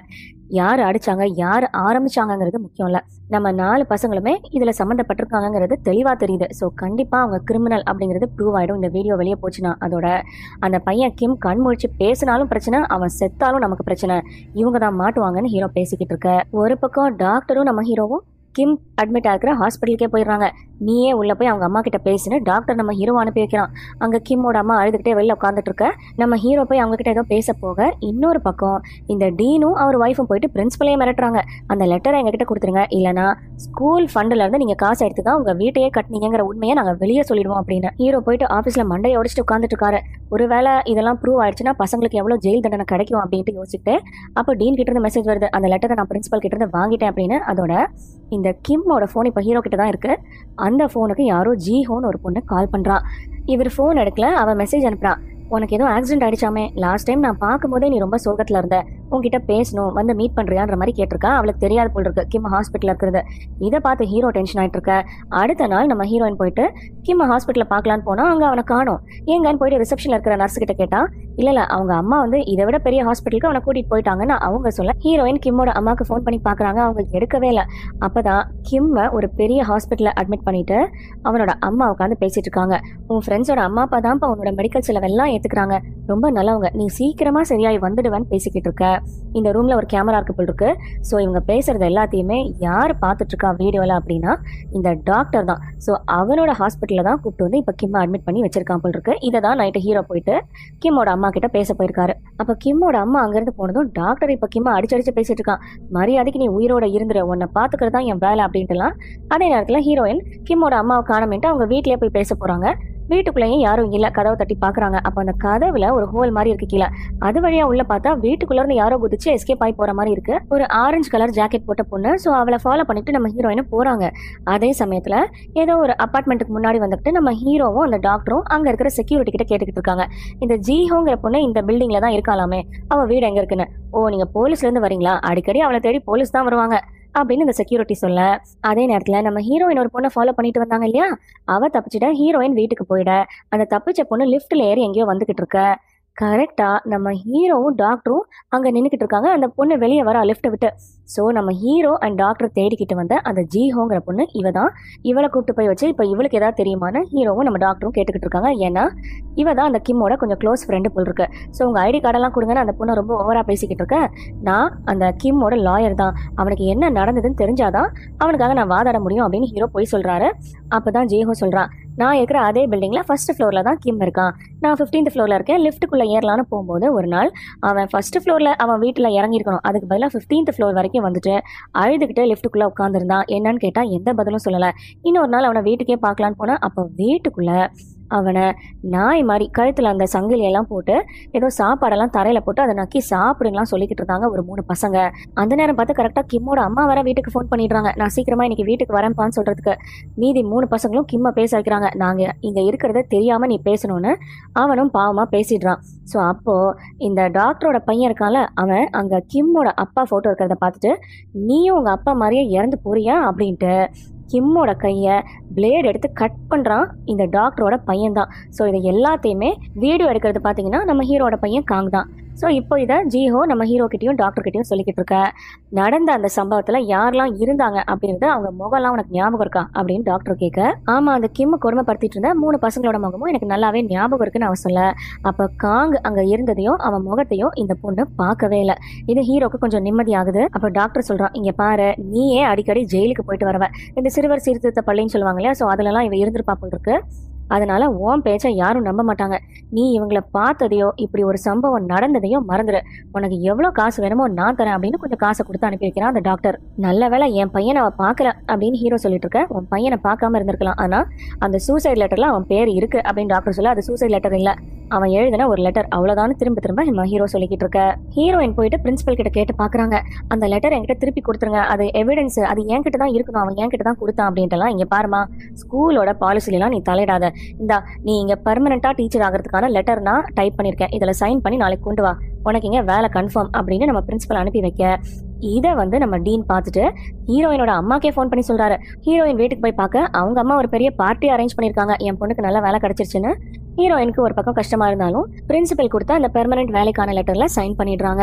யார் அடிச்சாங்க யார் ஆரம்பிச்சாங்கங்கிறது முக்கியம் இல்லை நம்ம நாலு பசங்களுமே இதில் சம்மந்தப்பட்டிருக்காங்கங்கிறது தெளிவாக தெரியுது ஸோ கண்டிப்பாக அவங்க கிரிமினல் அப்படிங்கிறது ப்ரூவ் ஆகிடும் இந்த வீடியோ வெளியே போச்சுன்னா அதோட அந்த பையன் கிம் கண் முழிச்சு பேசினாலும் பிரச்சனை அவன் செத்தாலும் நமக்கு பிரச்சனை இவங்க தான் மாட்டுவாங்கன்னு ஹீரோ பேசிக்கிட்டு இருக்க ஒரு பக்கம் டாக்டரும் நம்ம ஹீரோவும் கிம் அட்மிட் ஆகிற ஹாஸ்பிட்டலுக்கே போயிடுறாங்க நீயே உள்ள போய் அவங்க அம்மா கிட்ட பேசினு டாக்டர் நம்ம ஹீரோ அனுப்பி வைக்கிறான் அங்க கிம்மோட அம்மா அழுதுகிட்டே வெளில உட்காந்துட்டு இருக்க நம்ம ஹீரோ போய் அவங்க கிட்ட ஏதோ பேச போக இன்னொரு பக்கம் இந்த டீனும் அவர் ஒய்ஃபும் போயிட்டு பிரின்சிபலையே மிரட்டுறாங்க அந்த லெட்டரை எங்ககிட்ட கொடுத்துருங்க இல்லனா ஸ்கூல் ஃபண்ட்ல இருந்து நீங்க காசு எடுத்து தான் உங்க வீட்டையே கட்டினீங்கிற உண்மையை நாங்க வெளியே சொல்லிடுவோம் அப்படின்னு ஹீரோ போயிட்டு ஆஃபீஸ்ல மண்டையை உடச்சிட்டு உட்காந்துட்டு இருக்காரு ஒருவேளை இதெல்லாம் ப்ரூவ் ஆயிடுச்சுன்னா பசங்களுக்கு எவ்வளவு ஜெயில் தண்டனை கிடைக்கும் அப்படின்ட்டு யோசிச்சுட்டு அப்போ டீன் கிட்ட இருந்து மெசேஜ் வருது அந்த லெட்டரை நான் பிரின்சிபல் கிட்ட இருந்து வாங்கிட்டேன் அப்படின்னு அதோட இந்த கிம்மோட ஃபோன் இப்போ ஹீரோ கிட்ட தான் இருக்கு அந்த ஃபோனுக்கு யாரோ ஜீஹோன்னு ஒரு பொண்ணு கால் பண்றா இவர் ஃபோன் எடுக்கல அவ மெசேஜ் அனுப்புறா உனக்கு ஏதோ ஆக்சிடென்ட் ஆயிடுச்சாமே லாஸ்ட் டைம் நான் பார்க்கும்போதே நீ ரொம்ப சோகத்துல இருந்த உன்கிட்ட பேசணும் வந்து மீட் பண்றியான்ற மாதிரி கேட்டிருக்கா அவளுக்கு தெரியாது போல் இருக்கு கிம் ஹாஸ்பிட்டல் இருக்கிறது இதை பார்த்து ஹீரோ டென்ஷன் ஆயிட்டு இருக்க அடுத்த நாள் நம்ம ஹீரோயின் போயிட்டு கிம் ஹாஸ்பிட்டல்ல பார்க்கலான்னு போனா அங்க அவனை காணோம் ஏங்கன்னு போயிட்டு ரிசப்ஷன்ல இருக்கிற நர்ஸ் கிட்ட கேட்டா இல்ல இல்ல அவங்க அம்மா வந்து இதை விட பெரிய ஹாஸ்பிட்டலுக்கு அவனை கூட்டிட்டு போயிட்டாங்கன்னு அவங்க சொல்ல ஹீரோயின் கிம்மோட அம்மாக்கு ஃபோன் பண்ணி பாக்குறாங்க அவங்க எடுக்கவே இல்லை அப்பதான் கிம்ம ஒரு பெரிய ஹாஸ்பிட்டல்ல அட்மிட் பண்ணிட்டு அவனோட அம்மா உட்காந்து பேசிட்டு இருக்காங்க உன் ஃப்ரெண்ட்ஸோட அம்மா அப்பா தான் உன்னோட மெடிக்கல் செலவெல்லாம் ஏத்துக்கிறாங்க ரொம்ப நல்லவங்க நீ சீக்கிரமா சரியாயி வந்துடுவேன்னு பேசிக்கிட்டு இருக்க இந்த ரூம்ல ஒரு கேமரா இருக்கு போல் இருக்கு ஸோ இவங்க பேசுறது எல்லாத்தையுமே யார் பார்த்துட்டு இருக்கா வீடியோல அப்படின்னா இந்த டாக்டர் தான் ஸோ அவனோட ஹாஸ்பிட்டல்ல தான் கூப்பிட்டு வந்து இப்போ கிம்ம அட்மிட் பண்ணி வச்சிருக்கான் போல் இருக்கு இதை தான் நைட்டு ஹீரோ போயிட்டு கிம்மோட அம்மா கிட்ட பேச போயிருக்காரு அப்போ கிம்மோட அம்மா அங்கிருந்து போனதும் டாக்டர் இப்போ கிம்ம அடிச்சடிச்சு பேசிட்டு இருக்கான் மரியாதைக்கு நீ உயிரோட இருந்துரு உன்னை பாத்துக்கிறது தான் என் வேலை அப்படின்ட்டுலாம் அதே நேரத்தில் ஹீரோயின் கிம்மோட அம்மாவை காணமேட்டு அவங்க வீட்லயே போய் பேச போறாங்க வீட்டுக்குள்ளேயும் யாரும் இல்ல கதவை தட்டி பாக்குறாங்க அப்ப அந்த கதவுல ஒரு ஹோல் மாதிரி இருக்கு கீழே அது வழியா உள்ள பார்த்தா வீட்டுக்குள்ள இருந்து யாரோ குதிச்சு எஸ்கேப் ஆகி போற மாதிரி இருக்கு ஒரு ஆரஞ்சு கலர் ஜாக்கெட் போட்ட பொண்ணு ஸோ அவளை ஃபாலோ பண்ணிட்டு நம்ம ஹீரோயினும் போறாங்க அதே சமயத்துல ஏதோ ஒரு அப்பார்ட்மெண்ட்டுக்கு முன்னாடி வந்துட்டு நம்ம ஹீரோவும் அந்த டாக்டரும் அங்க இருக்கிற செக்யூரிட்டி கிட்ட கேட்டுக்கிட்டு இருக்காங்க இந்த ஜீஹோங்கிற பொண்ணு இந்த பில்டிங்ல தான் இருக்காளாமே அவ வீடு எங்க இருக்குன்னு ஓ நீங்க போலீஸ்ல இருந்து வரீங்களா அடிக்கடி அவளை தேடி போலீஸ் தான் வருவாங்க அப்படின்னு இந்த செக்யூரிட்டி சொல்ல அதே நேரத்துல நம்ம ஹீரோயின் ஒரு பொண்ணை ஃபாலோ பண்ணிட்டு வந்தாங்க இல்லையா அவ தப்பிச்சுட்டா ஹீரோயின் வீட்டுக்கு போயிட அந்த தப்பிச்ச பொண்ணு லிஃப்ட்ல ஏறி எங்கேயோ வந்துகிட்டு இருக்க கரெக்டா நம்ம ஹீரோவும் டாக்டரும் அங்க நின்றுக்கிட்டு இருக்காங்க அந்த பொண்ணு வெளியே வர லிஃப்ட்டை விட்டு ஸோ நம்ம ஹீரோ அண்ட் டாக்டர் தேடிக்கிட்டு வந்த அந்த ஜீஹோங்கிற பொண்ணு இவ தான் இவளை கூப்பிட்டு போய் வச்சு இப்போ இவளுக்கு ஏதாவது தெரியுமான்னு ஹீரோவும் நம்ம டாக்டரும் கேட்டுக்கிட்டு இருக்காங்க ஏன்னா இவ தான் அந்த கிம்மோட கொஞ்சம் க்ளோஸ் ஃப்ரெண்டு போல் இருக்கு ஸோ உங்க ஐடி கார்டெல்லாம் கொடுங்கன்னு அந்த பொண்ணு ரொம்ப ஓவரா பேசிக்கிட்டு இருக்க நான் அந்த கிம்மோட லாயர் தான் அவனுக்கு என்ன நடந்ததுன்னு தெரிஞ்சாதான் அவனுக்காக நான் வாதாட முடியும் அப்படின்னு ஹீரோ போய் சொல்றாரு அப்பதான் ஜீஹோ சொல்றான் நான் இருக்கிற அதே பில்டிங்ல ஃபர்ஸ்ட் ஃப்ளோர்ல தான் கிம் இருக்கான் நான் ஃபிஃப்டீன்த் ஃப்ளோர்ல இருக்கேன் லிஃப்ட்டுக்குள்ள ஏறலான்னு போகும்போது ஒரு நாள் அவன் ஃபர்ஸ்ட் ஃப்ளோர்ல அவன் வீட்டில் இறங்கியிருக்கணும் அதுக்கு பதிலாக ஃபிஃப்டீன்த் ஃப்ளோர் வரைக்கும் வந்துட்டு அழுதுகிட்டு லிஃப்ட்டுக்குள்ள உட்காந்துருந்தான் என்னன்னு கேட்டா எந்த பதிலும் சொல்லலை இன்னொரு நாள் அவனை வீட்டுக்கே பார்க்கலான்னு போனா அப்போ வீட்டுக்குள்ள அவனை நாய் மாதிரி கழுத்தில் அந்த சங்கிலி எல்லாம் போட்டு ஏதோ சாப்பாடெல்லாம் தரையில போட்டு அதை நக்கி சாப்பிடுங்கலாம் சொல்லிக்கிட்டு இருந்தாங்க ஒரு மூணு பசங்க அந்த நேரம் பார்த்து கரெக்டாக கிம்மோட அம்மா வர வீட்டுக்கு ஃபோன் பண்ணிடுறாங்க நான் சீக்கிரமா இன்னைக்கு வீட்டுக்கு வரேன்ப்பான்னு சொல்றதுக்கு மீதி மூணு பசங்களும் கிம்ம பேச வைக்கிறாங்க நாங்க இங்க இருக்கிறத தெரியாம நீ பேசணும்னு அவனும் பாவமா பேசிடுறான் ஸோ அப்போ இந்த டாக்டரோட பையன் இருக்கான்ல அவன் அங்க கிம்மோட அப்பா போட்டோ இருக்கிறத பார்த்துட்டு நீயும் உங்க அப்பா மாதிரியே இறந்து போறியா அப்படின்ட்டு கிம்மோட கையை பிளேட் எடுத்து கட் பண்ணுறான் இந்த டாக்டரோட பையன் தான் ஸோ இதை எல்லாத்தையுமே வீடியோ எடுக்கிறது பார்த்தீங்கன்னா நம்ம ஹீரோட பையன் காங் தான் ஸோ இப்போ இதை ஜீஹோ நம்ம ஹீரோ கிட்டயும் டாக்டர் கிட்டயும் சொல்லிக்கிட்டு இருக்க நடந்த அந்த சம்பவத்தில் யாரெல்லாம் இருந்தாங்க அப்படின்றது அவங்க முகம்லாம் உனக்கு ஞாபகம் இருக்கா அப்படின்னு டாக்டர் கேட்க ஆமாம் அந்த கிம்ம கொடுமைப்படுத்திட்டு இருந்த மூணு பசங்களோட முகமும் எனக்கு நல்லாவே ஞாபகம் இருக்குன்னு அவன் சொல்ல அப்போ காங் அங்கே இருந்ததையும் அவன் முகத்தையும் இந்த பொண்ணு பார்க்கவே இல்லை இது ஹீரோக்கு கொஞ்சம் நிம்மதியாகுது அப்போ டாக்டர் சொல்கிறான் இங்கே பாரு நீயே அடிக்கடி ஜெயிலுக்கு போயிட்டு வரவ இந்த சிறுவர் சீர்திருத்த பள்ளின்னு சொல்லுவாங்க இல்லையா ஸோ அதுலலாம் இவ இருந்திருப்பா போல் இருக்கு அதனால உன் பேச்சை யாரும் நம்ப மாட்டாங்க நீ இவங்கள பார்த்ததையோ இப்படி ஒரு சம்பவம் நடந்ததையோ மறந்துடு உனக்கு எவ்வளோ காசு வேணுமோ நான் தரேன் அப்படின்னு கொஞ்சம் காசை கொடுத்து அனுப்பி வைக்கிறான் அந்த டாக்டர் நல்ல வேளை என் பையனை அவ பார்க்கல அப்படின்னு ஹீரோ சொல்லிட்டு இருக்க உன் பையனை பார்க்காம இருந்திருக்கலாம் ஆனா அந்த சூசைட் லெட்டர்ல அவன் பேர் இருக்கு அப்படின்னு டாக்டர் சொல்ல அது சூசைட் லெட்டர் இல்ல அவன் எழுதின ஒரு லெட்டர் அவ்வளவுதான் திரும்ப திரும்ப நம்ம ஹீரோ சொல்லிக்கிட்டு இருக்க ஹீரோயின் போயிட்டு பிரின்சிபல் கிட்ட கேட்டு பாக்குறாங்க அந்த லெட்டர் என்கிட்ட திருப்பி கொடுத்துருங்க அது எவிடன்ஸ் அது என்கிட்ட தான் இருக்கணும் அவன் என்கிட்ட தான் கொடுத்தான் அப்படின்ட்டுலாம் இங்க பாருமா ஸ்கூலோட பாலிசிலாம் நீ தலையிடாத இந்தா நீ இங்க பர்மனண்டா டீச்சர் ஆகிறதுக்கான லெட்டர் நான் டைப் பண்ணிருக்கேன் இதுல சைன் பண்ணி நாளைக்கு கொண்டு வா உனக்கு இங்க வேலை கன்ஃபார்ம் அப்படின்னு நம்ம பிரின்சிபல் அனுப்பி வைக்க இதை வந்து நம்ம டீன் பார்த்துட்டு ஹீரோயினோட அம்மாக்கே ஃபோன் பண்ணி சொல்றாரு ஹீரோயின் வீட்டுக்கு போய் பார்க்க அவங்க அம்மா ஒரு பெரிய பார்ட்டி அரேஞ்ச் பண்ணிருக்காங்க என் பொண்ணுக்கு நல்ல வேலை கிடைச்சிருச்சுன்னு ஹீரோயினுக்கு ஒரு பக்கம் கஷ்டமா இருந்தாலும் பிரின்சிபல் கொடுத்த அந்த பெர்மனன்ட் வேலைக்கான லெட்டர்ல சைன் பண்ணிடுறாங்க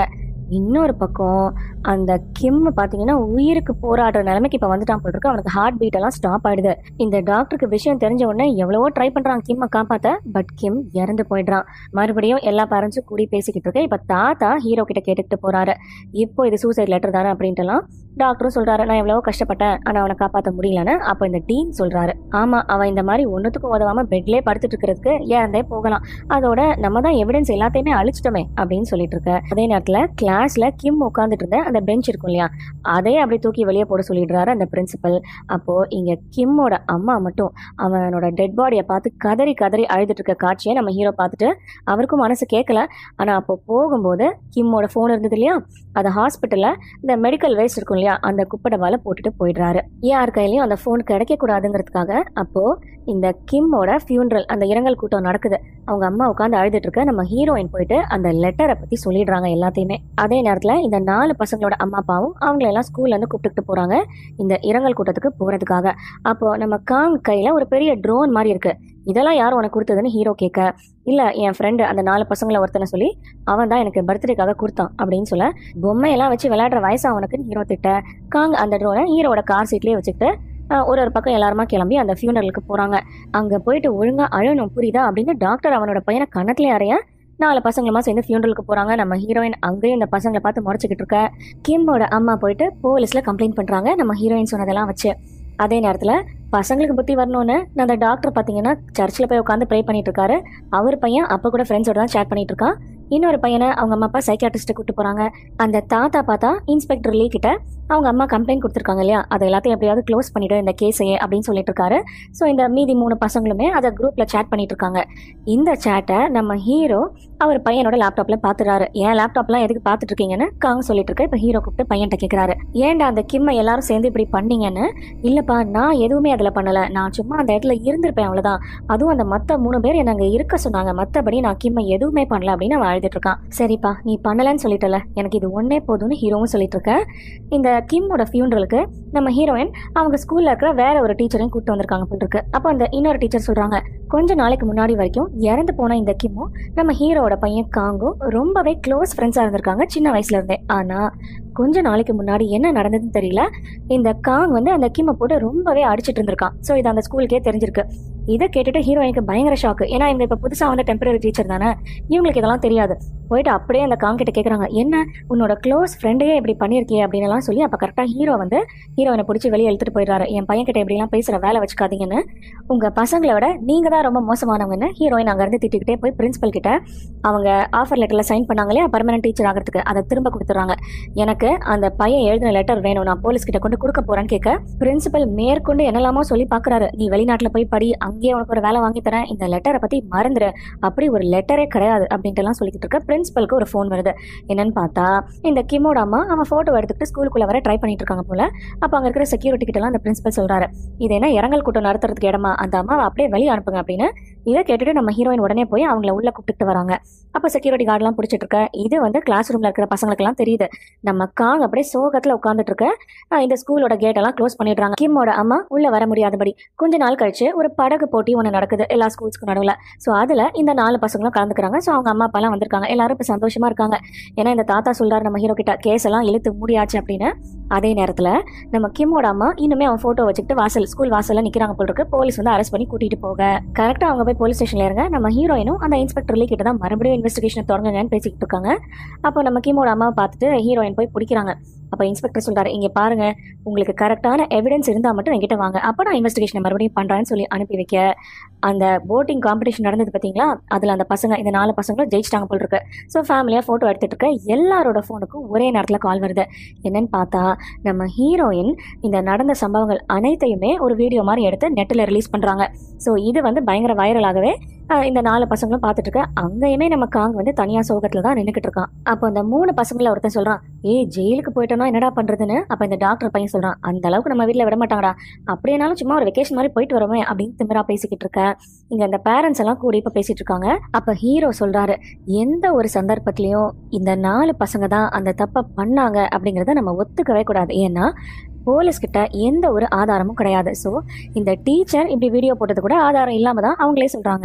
இன்னொரு பக்கம் அந்த கிம் பார்த்தீங்கன்னா உயிருக்கு போராடுற நிலைமைக்கு இப்போ வந்துட்டான் போல் இருக்கு அவனுக்கு ஹார்ட் பீட் எல்லாம் ஸ்டாப் ஆயிடுது இந்த டாக்டருக்கு விஷயம் தெரிஞ்ச உடனே எவ்வளவோ ட்ரை பண்றான் கிம்மை காப்பாத்த பட் கிம் இறந்து போயிடுறான் மறுபடியும் எல்லா பேரண்ட்ஸும் கூடி பேசிக்கிட்டு இருக்கு இப்போ தாத்தா ஹீரோ கிட்ட கேட்டுக்கிட்டு போறாரு இப்போ இது சூசைட் லெட்டர் தானே அப்படின்ட்டுலாம் டாக்டரும் சொல்றாரு நான் எவ்வளவோ கஷ்டப்பட்டேன் ஆனா அவனை காப்பாற்ற முடியலன்னு அப்போ இந்த டீன் சொல்றாரு ஆமா அவன் இந்த மாதிரி ஒன்றுத்துக்கும் உதவாம பெட்லேயே படுத்துட்டு இருக்கிறதுக்கு இறந்தே போகலாம் அதோட நம்ம தான் எவிடன்ஸ் எல்லாத்தையுமே அழிச்சிட்டோமே அப்படின்னு சொல்லிட்டு இருக்க அதே நேரத்தில் கிளாஸ்ல கிம் உட்காந்துட்டு இருந்த அந்த பெஞ்ச் இருக்கும் இல்லையா அதையே அப்படி தூக்கி வெளியே போட சொல்லிடுறாரு அந்த பிரின்சிபல் அப்போ இங்க கிம்மோட அம்மா மட்டும் அவனோட டெட் பாடியை பார்த்து கதறி கதறி அழுதுட்டு இருக்க காட்சியை நம்ம ஹீரோ பார்த்துட்டு அவருக்கும் மனசு கேட்கல ஆனா அப்போ போகும்போது கிம்மோட ஃபோன் இருந்தது இல்லையா அதை ஹாஸ்பிட்டல்ல இந்த மெடிக்கல் வேஸ்ட் இருக்கும் இல்லையா அந்த குப்பை டப்பால போட்டுட்டு போயிடுறாரு யார் கையிலயும் அந்த ஃபோன் கிடைக்க கூடாதுங்கிறதுக்காக அப்போ இந்த கிம்மோட ஃபியூனரல் அந்த இரங்கல் கூட்டம் நடக்குது அவங்க அம்மா உட்காந்து அழுதுட்டு இருக்க நம்ம ஹீரோயின் போயிட்டு அந்த லெட்டரை பத்தி சொல்லிடுறாங்க எல்லாத்தையுமே அதே நேரத்துல இந்த நாலு பசங்களோட அம்மா அப்பாவும் அவங்கள எல்லாம் ஸ்கூல்ல இருந்து கூப்பிட்டுட்டு போறாங்க இந்த இரங்கல் கூட்டத்துக்கு போறதுக்காக அப்போ நம்ம காங் கையில ஒரு பெரிய ட்ரோன் மாதிரி இருக்கு இதெல்லாம் யார் உனக்கு கொடுத்ததுன்னு ஹீரோ கேட்க இல்ல என் ஃப்ரெண்டு அந்த நாலு பசங்களை ஒருத்தனை சொல்லி அவன் தான் எனக்கு பர்த்டேக்காக கொடுத்தான் அப்படின்னு சொல்ல பொம்மையெல்லாம் வச்சு விளையாடுற வயசு அவனுக்கு ஹீரோ திட்ட காங் அந்த ட்ரோனை ஹீரோட கார் சீட்லயே வச்சுக்கிட்டு ஆஹ், ஒரு ஒரு பக்கம் எல்லாருமா கிளம்பி அந்த ஃபியூனரலுக்கு போறாங்க அங்க போயிட்டு ஒழுங்கா அழணும் புரியுதா அப்படின்னு டாக்டர் அவனோட பையனை கணத்துல அறைய நாலு பசங்களுமா சேர்ந்து ஃபியூனரலுக்கு போறாங்க நம்ம ஹீரோயின் அங்கேயும் இந்த பசங்களை பார்த்து முறைச்சிக்கிட்டு இருக்க கிம்மோட அம்மா போயிட்டு போலீஸ்ல கம்ப்ளைண்ட் பண்றாங்க நம்ம ஹீரோயின் சொன்னதெல்லாம் வச்சு அதே நேரத்துல பசங்களுக்கு புத்தி வரணும்னு அந்த டாக்டர் பார்த்தீங்கன்னா சர்ச்சில் போய் உட்காந்து ப்ரே பண்ணிட்டு இருக்காரு அவர் பையன் அப்போ கூட ஃப்ரெண்ட்ஸோட தான் சேட் பண்ணிட்டு இருக்கான் இன்னொரு பையனை அவங்க அம்மா அப்பா சைக்காட்ரிஸ்ட்டை கூட்டு போறாங்க அந்த தாத்தா பார்த்தா இன்ஸ்பெக்டர் லீ கிட்ட அவங்க அம்மா கம்ப்ளைண்ட் கொடுத்துருக்காங்க இல்லையா அதை எல்லாத்தையும் எப்படியாவது க்ளோஸ் பண்ணிடு இந்த கேஸையே அப்படின்னு சொல்லிட்டு இருக்காரு ஸோ இந்த மீதி மூணு பசங்களுமே அதை குரூப்ல சேட் பண்ணிட்டு இருக்காங்க இந்த சேட்டை நம்ம ஹீரோ அவர் பையனோட லேப்டாப்ல பாத்துறாரு ஏன் லேப்டாப்லாம் எதுக்கு பார்த்துட்டு இருக்கீங்கன்னு காங்க சொல்லிட்டு இருக்க இப்போ ஹீரோ கூப்பிட்டு பையன்கிட்ட கேட்குறாரு ஏன்டா அந்த கிம்மை எல்லாரும் சேர்ந்து இப்படி பண்ணீங்கன்னு இல்லப்பா நான் எதுவுமே அதில் பண்ணல நான் சும்மா அந்த இடத்துல இருந்திருப்பேன் அவ்வளவுதான் அதுவும் அந்த மற்ற மூணு பேர் என்ன அங்கே இருக்க சொன்னாங்க மற்றபடி நான் கிம்மை எதுவுமே பண்ணல அப்படின்னு அவன் அழுதுட்டு இருக்கான் சரிப்பா நீ பண்ணலன்னு சொல்லிட்டல எனக்கு இது ஒன்னே போதும்னு ஹீரோவும் சொல்லிட்டு இருக்க இந்த கிம்மோட ஃபியூனரலுக்கு நம்ம ஹீரோயின் அவங்க ஸ்கூல்ல இருக்கிற வேற ஒரு டீச்சரையும் கூப்பிட்டு வந்திருக்காங்க போல் இருக்கு அப்போ அந்த இன்னொரு டீச்சர் சொல்றாங்க கொஞ்ச நாளைக்கு முன்னாடி வரைக்கும் இறந்து போன இந்த கிம்மும் நம்ம ஹீரோவோட பையன் காங்கும் ரொம்பவே க்ளோஸ் ஃப்ரெண்ட்ஸாக இருந்திருக்காங்க சின்ன வயசுல இருந்தே ஆனா கொஞ்ச நாளைக்கு முன்னாடி என்ன நடந்ததுன்னு தெரியல இந்த காங் வந்து அந்த கிம்மை போட்டு ரொம்பவே அடிச்சிட்டு இருந்திருக்கான் ஸோ இது அந்த ஸ்கூலுக்கே தெரிஞ்சிருக்கு இதை கேட்டுட்டு ஹீரோயினுக்கு பயங்கர ஷாக்கு ஏன்னா இவங்க இப்போ புதுசாக வந்து டெம்பரரி டீச்சர் தானே இவங்களுக்கு இதெல்லாம் தெரியாது போயிட்டு அப்படியே அந்த காங் கிட்ட கேட்குறாங்க என்ன உன்னோட க்ளோஸ் ஃப்ரெண்டையே இப்படி பண்ணியிருக்கியே அப்படின்னு எல்லாம் சொல்லி அப்போ கரெக்டாக ஹீரோ வந்து ஹீரோயினை பிடிச்சி வெளியே இழுத்துட்டு போயிடுறாரு என் பையன் கிட்ட இப்படிலாம் பேசுகிற வேலை வச்சுக்காதீங்கன்னு உங்கள் பசங்களை விட நீங்கள் தான் ரொம்ப மோசமானவங்கன்னு ஹீரோயின் அங்கேருந்து திட்டிக்கிட்டே போய் பிரின்சிபல் கிட்ட அவங்க ஆஃபர் லெட்டரில் சைன் பண்ணாங்களே பர்மனன்ட் டீச்சர் ஆகிறதுக்கு அதை திரும்ப கொடுத்துட்றாங்க எனக்கு அந்த பையன் எழுதின லெட்டர் வேணும் நான் போலீஸ் கிட்ட கொண்டு கொடுக்க போறேன்னு கேட்க பிரின்சிபல் மேற்கொண்டு என்னெல்லாமோ சொல்லி பார்க்கறாரு நீ வெளிநாட்டில் போய் படி அங்கேயே உனக்கு ஒரு வேலை வாங்கி தரேன் இந்த லெட்டரை பத்தி மறந்துரு அப்படி ஒரு லெட்டரே கிடையாது அப்படின்ட்டு எல்லாம் சொல்லிக்கிட்டு இருக்க பிரின்சிபலுக்கு ஒரு ஃபோன் வருது என்னன்னு பார்த்தா இந்த கிமோட அம்மா அவன் போட்டோ எடுத்துக்கிட்டு ஸ்கூலுக்குள்ள வர ட்ரை பண்ணிட்டு இருக்காங்க போல அப்போ அங்க இருக்கிற செக்யூரிட்டி கிட்ட எல்லாம் அந்த பிரின்சிபல் சொல்றாரு இது என்ன இரங்கல் கூட்டம் நடத்துறதுக்கு இடமா அந்த அம்மாவை அப்படியே வெளியே அனுப்புங்க அப்படின்னு இதை கேட்டுட்டு நம்ம ஹீரோயின் உடனே போய் அவங்கள உள்ள கூப்பிட்டு வராங்க அப்போ செக்யூரிட்டி கார்டெலாம் பிடிச்சிட்டு இருக்க இது வந்து கிளாஸ் ரூம்ல இருக்கிற பசங்களுக்குலாம் தெரியுது நம்ம காங் அப்படியே சோகத்துல உட்காந்துட்டு இருக்க அஹ் இந்த ஸ்கூலோட கேட் எல்லாம் க்ளோஸ் பண்ணிடுறாங்க கிம்மோட அம்மா உள்ள வர முடியாதபடி கொஞ்ச நாள் கழிச்சு ஒரு படகு போட்டி ஒன்று நடக்குது எல்லா ஸ்கூல்ஸ்க்கும் நடுவில் ஸோ அதுல இந்த நாலு பசங்களும் கலந்துக்கிறாங்க ஸோ அவங்க அம்மா அப்பாலாம் வந்திருக்காங்க எல்லாரும் இப்போ சந்தோஷமா இருக்காங்க ஏன்னா இந்த தாத்தா சொல்றாரு நம்ம ஹீரோ கிட்ட கேஸ் எல்லாம் இழுத்து முடியாச்சு அப்படின்னு அதே நேரத்துல நம்ம கிம்மோட அம்மா இன்னுமே அவன் போட்டோ வச்சுக்கிட்டு வாசல் ஸ்கூல் வாசல்ல நிக்கிறாங்க போல இருக்கு போலீஸ் வந்து அரெஸ்ட் பண்ணி கூட்டிட்டு போக கரெக்டா அவங்க போய் போலீஸ் ஸ்டேஷன்ல இருங்க நம்ம ஹீரோயினும் அந்த இன்ஸ்பெக்டர் கிட்ட தான் மறுபடியும் இன்வெஸ்டிகேஷன் தொடங்குங்கன்னு பேசிக்கிட்டு இருக்காங்க அப்போ நம்ம கிம்மோட அம்மாவை பார்த்துட்டு ஹீரோயின் போய் பிடிக்கிறாங்க அப்போ இன்ஸ்பெக்டர் சொல்றாரு இங்க பாருங்க உங்களுக்கு கரெக்டான எவிடன்ஸ் இருந்தா மட்டும் என்கிட்ட வாங்க அப்போ நான் இன்வெஸ்டிகேஷன் மறுபடியும் பண்றேன்னு சொல்லி அனுப்பி வைக்க அந்த போட்டிங் காம்படிஷன் நடந்தது பார்த்தீங்களா அதில் அந்த பசங்க இந்த நாலு பசங்களும் ஜெயிச்சிட்டாங்க போல் இருக்கு ஸோ ஃபேமிலியாக ஃபோட்டோ எடுத்துட்டு இருக்க எல்லாரோட ஃபோனுக்கும் ஒரே நேரத்தில் கால் வருது என்னன்னு பார்த்தா நம்ம ஹீரோயின் இந்த நடந்த சம்பவங்கள் அனைத்தையுமே ஒரு வீடியோ மாதிரி எடுத்து நெட்டில் ரிலீஸ் பண்ணுறாங்க ஸோ இது வந்து பயங்கர வைரலாகவே ஆஹ், இந்த நாலு பசங்களும் பார்த்துட்டு இருக்க அங்கேயுமே நம்ம காங் வந்து தனியாக சோகத்தில் தான் நின்றுக்கிட்டு இருக்கான் அப்போ அந்த மூணு பசங்கள ஒருத்தன் சொல்கிறான் ஏய் ஜெயிலுக்கு போயிட்டோம்னா என்னடா பண்ணுறதுன்னு அப்போ இந்த டாக்டர் பையன் சொல்கிறான் அந்த அளவுக்கு நம்ம வீட்டில் விட மாட்டாங்கடா அப்படியேனாலும் சும்மா ஒரு வெக்கேஷன் மாதிரி போயிட்டு வரோமே அப்படின்னு திமிரா பேசிக்கிட்டு இருக்க இங்க அந்த பேரண்ட்ஸ் எல்லாம் கூட இப்ப பேசிட்டு இருக்காங்க அப்ப ஹீரோ சொல்றாரு எந்த ஒரு சந்தர்ப்பத்திலயும் இந்த நாலு பசங்க தான் அந்த தப்பை பண்ணாங்க அப்படிங்கறத நம்ம ஒத்துக்கவே கூடாது ஏன்னா போலீஸ் கிட்ட எந்த ஒரு ஆதாரமும் கிடையாது ஸோ இந்த டீச்சர் இப்படி வீடியோ போட்டது கூட ஆதாரம் இல்லாம தான் அவங்களே சொல்றாங்க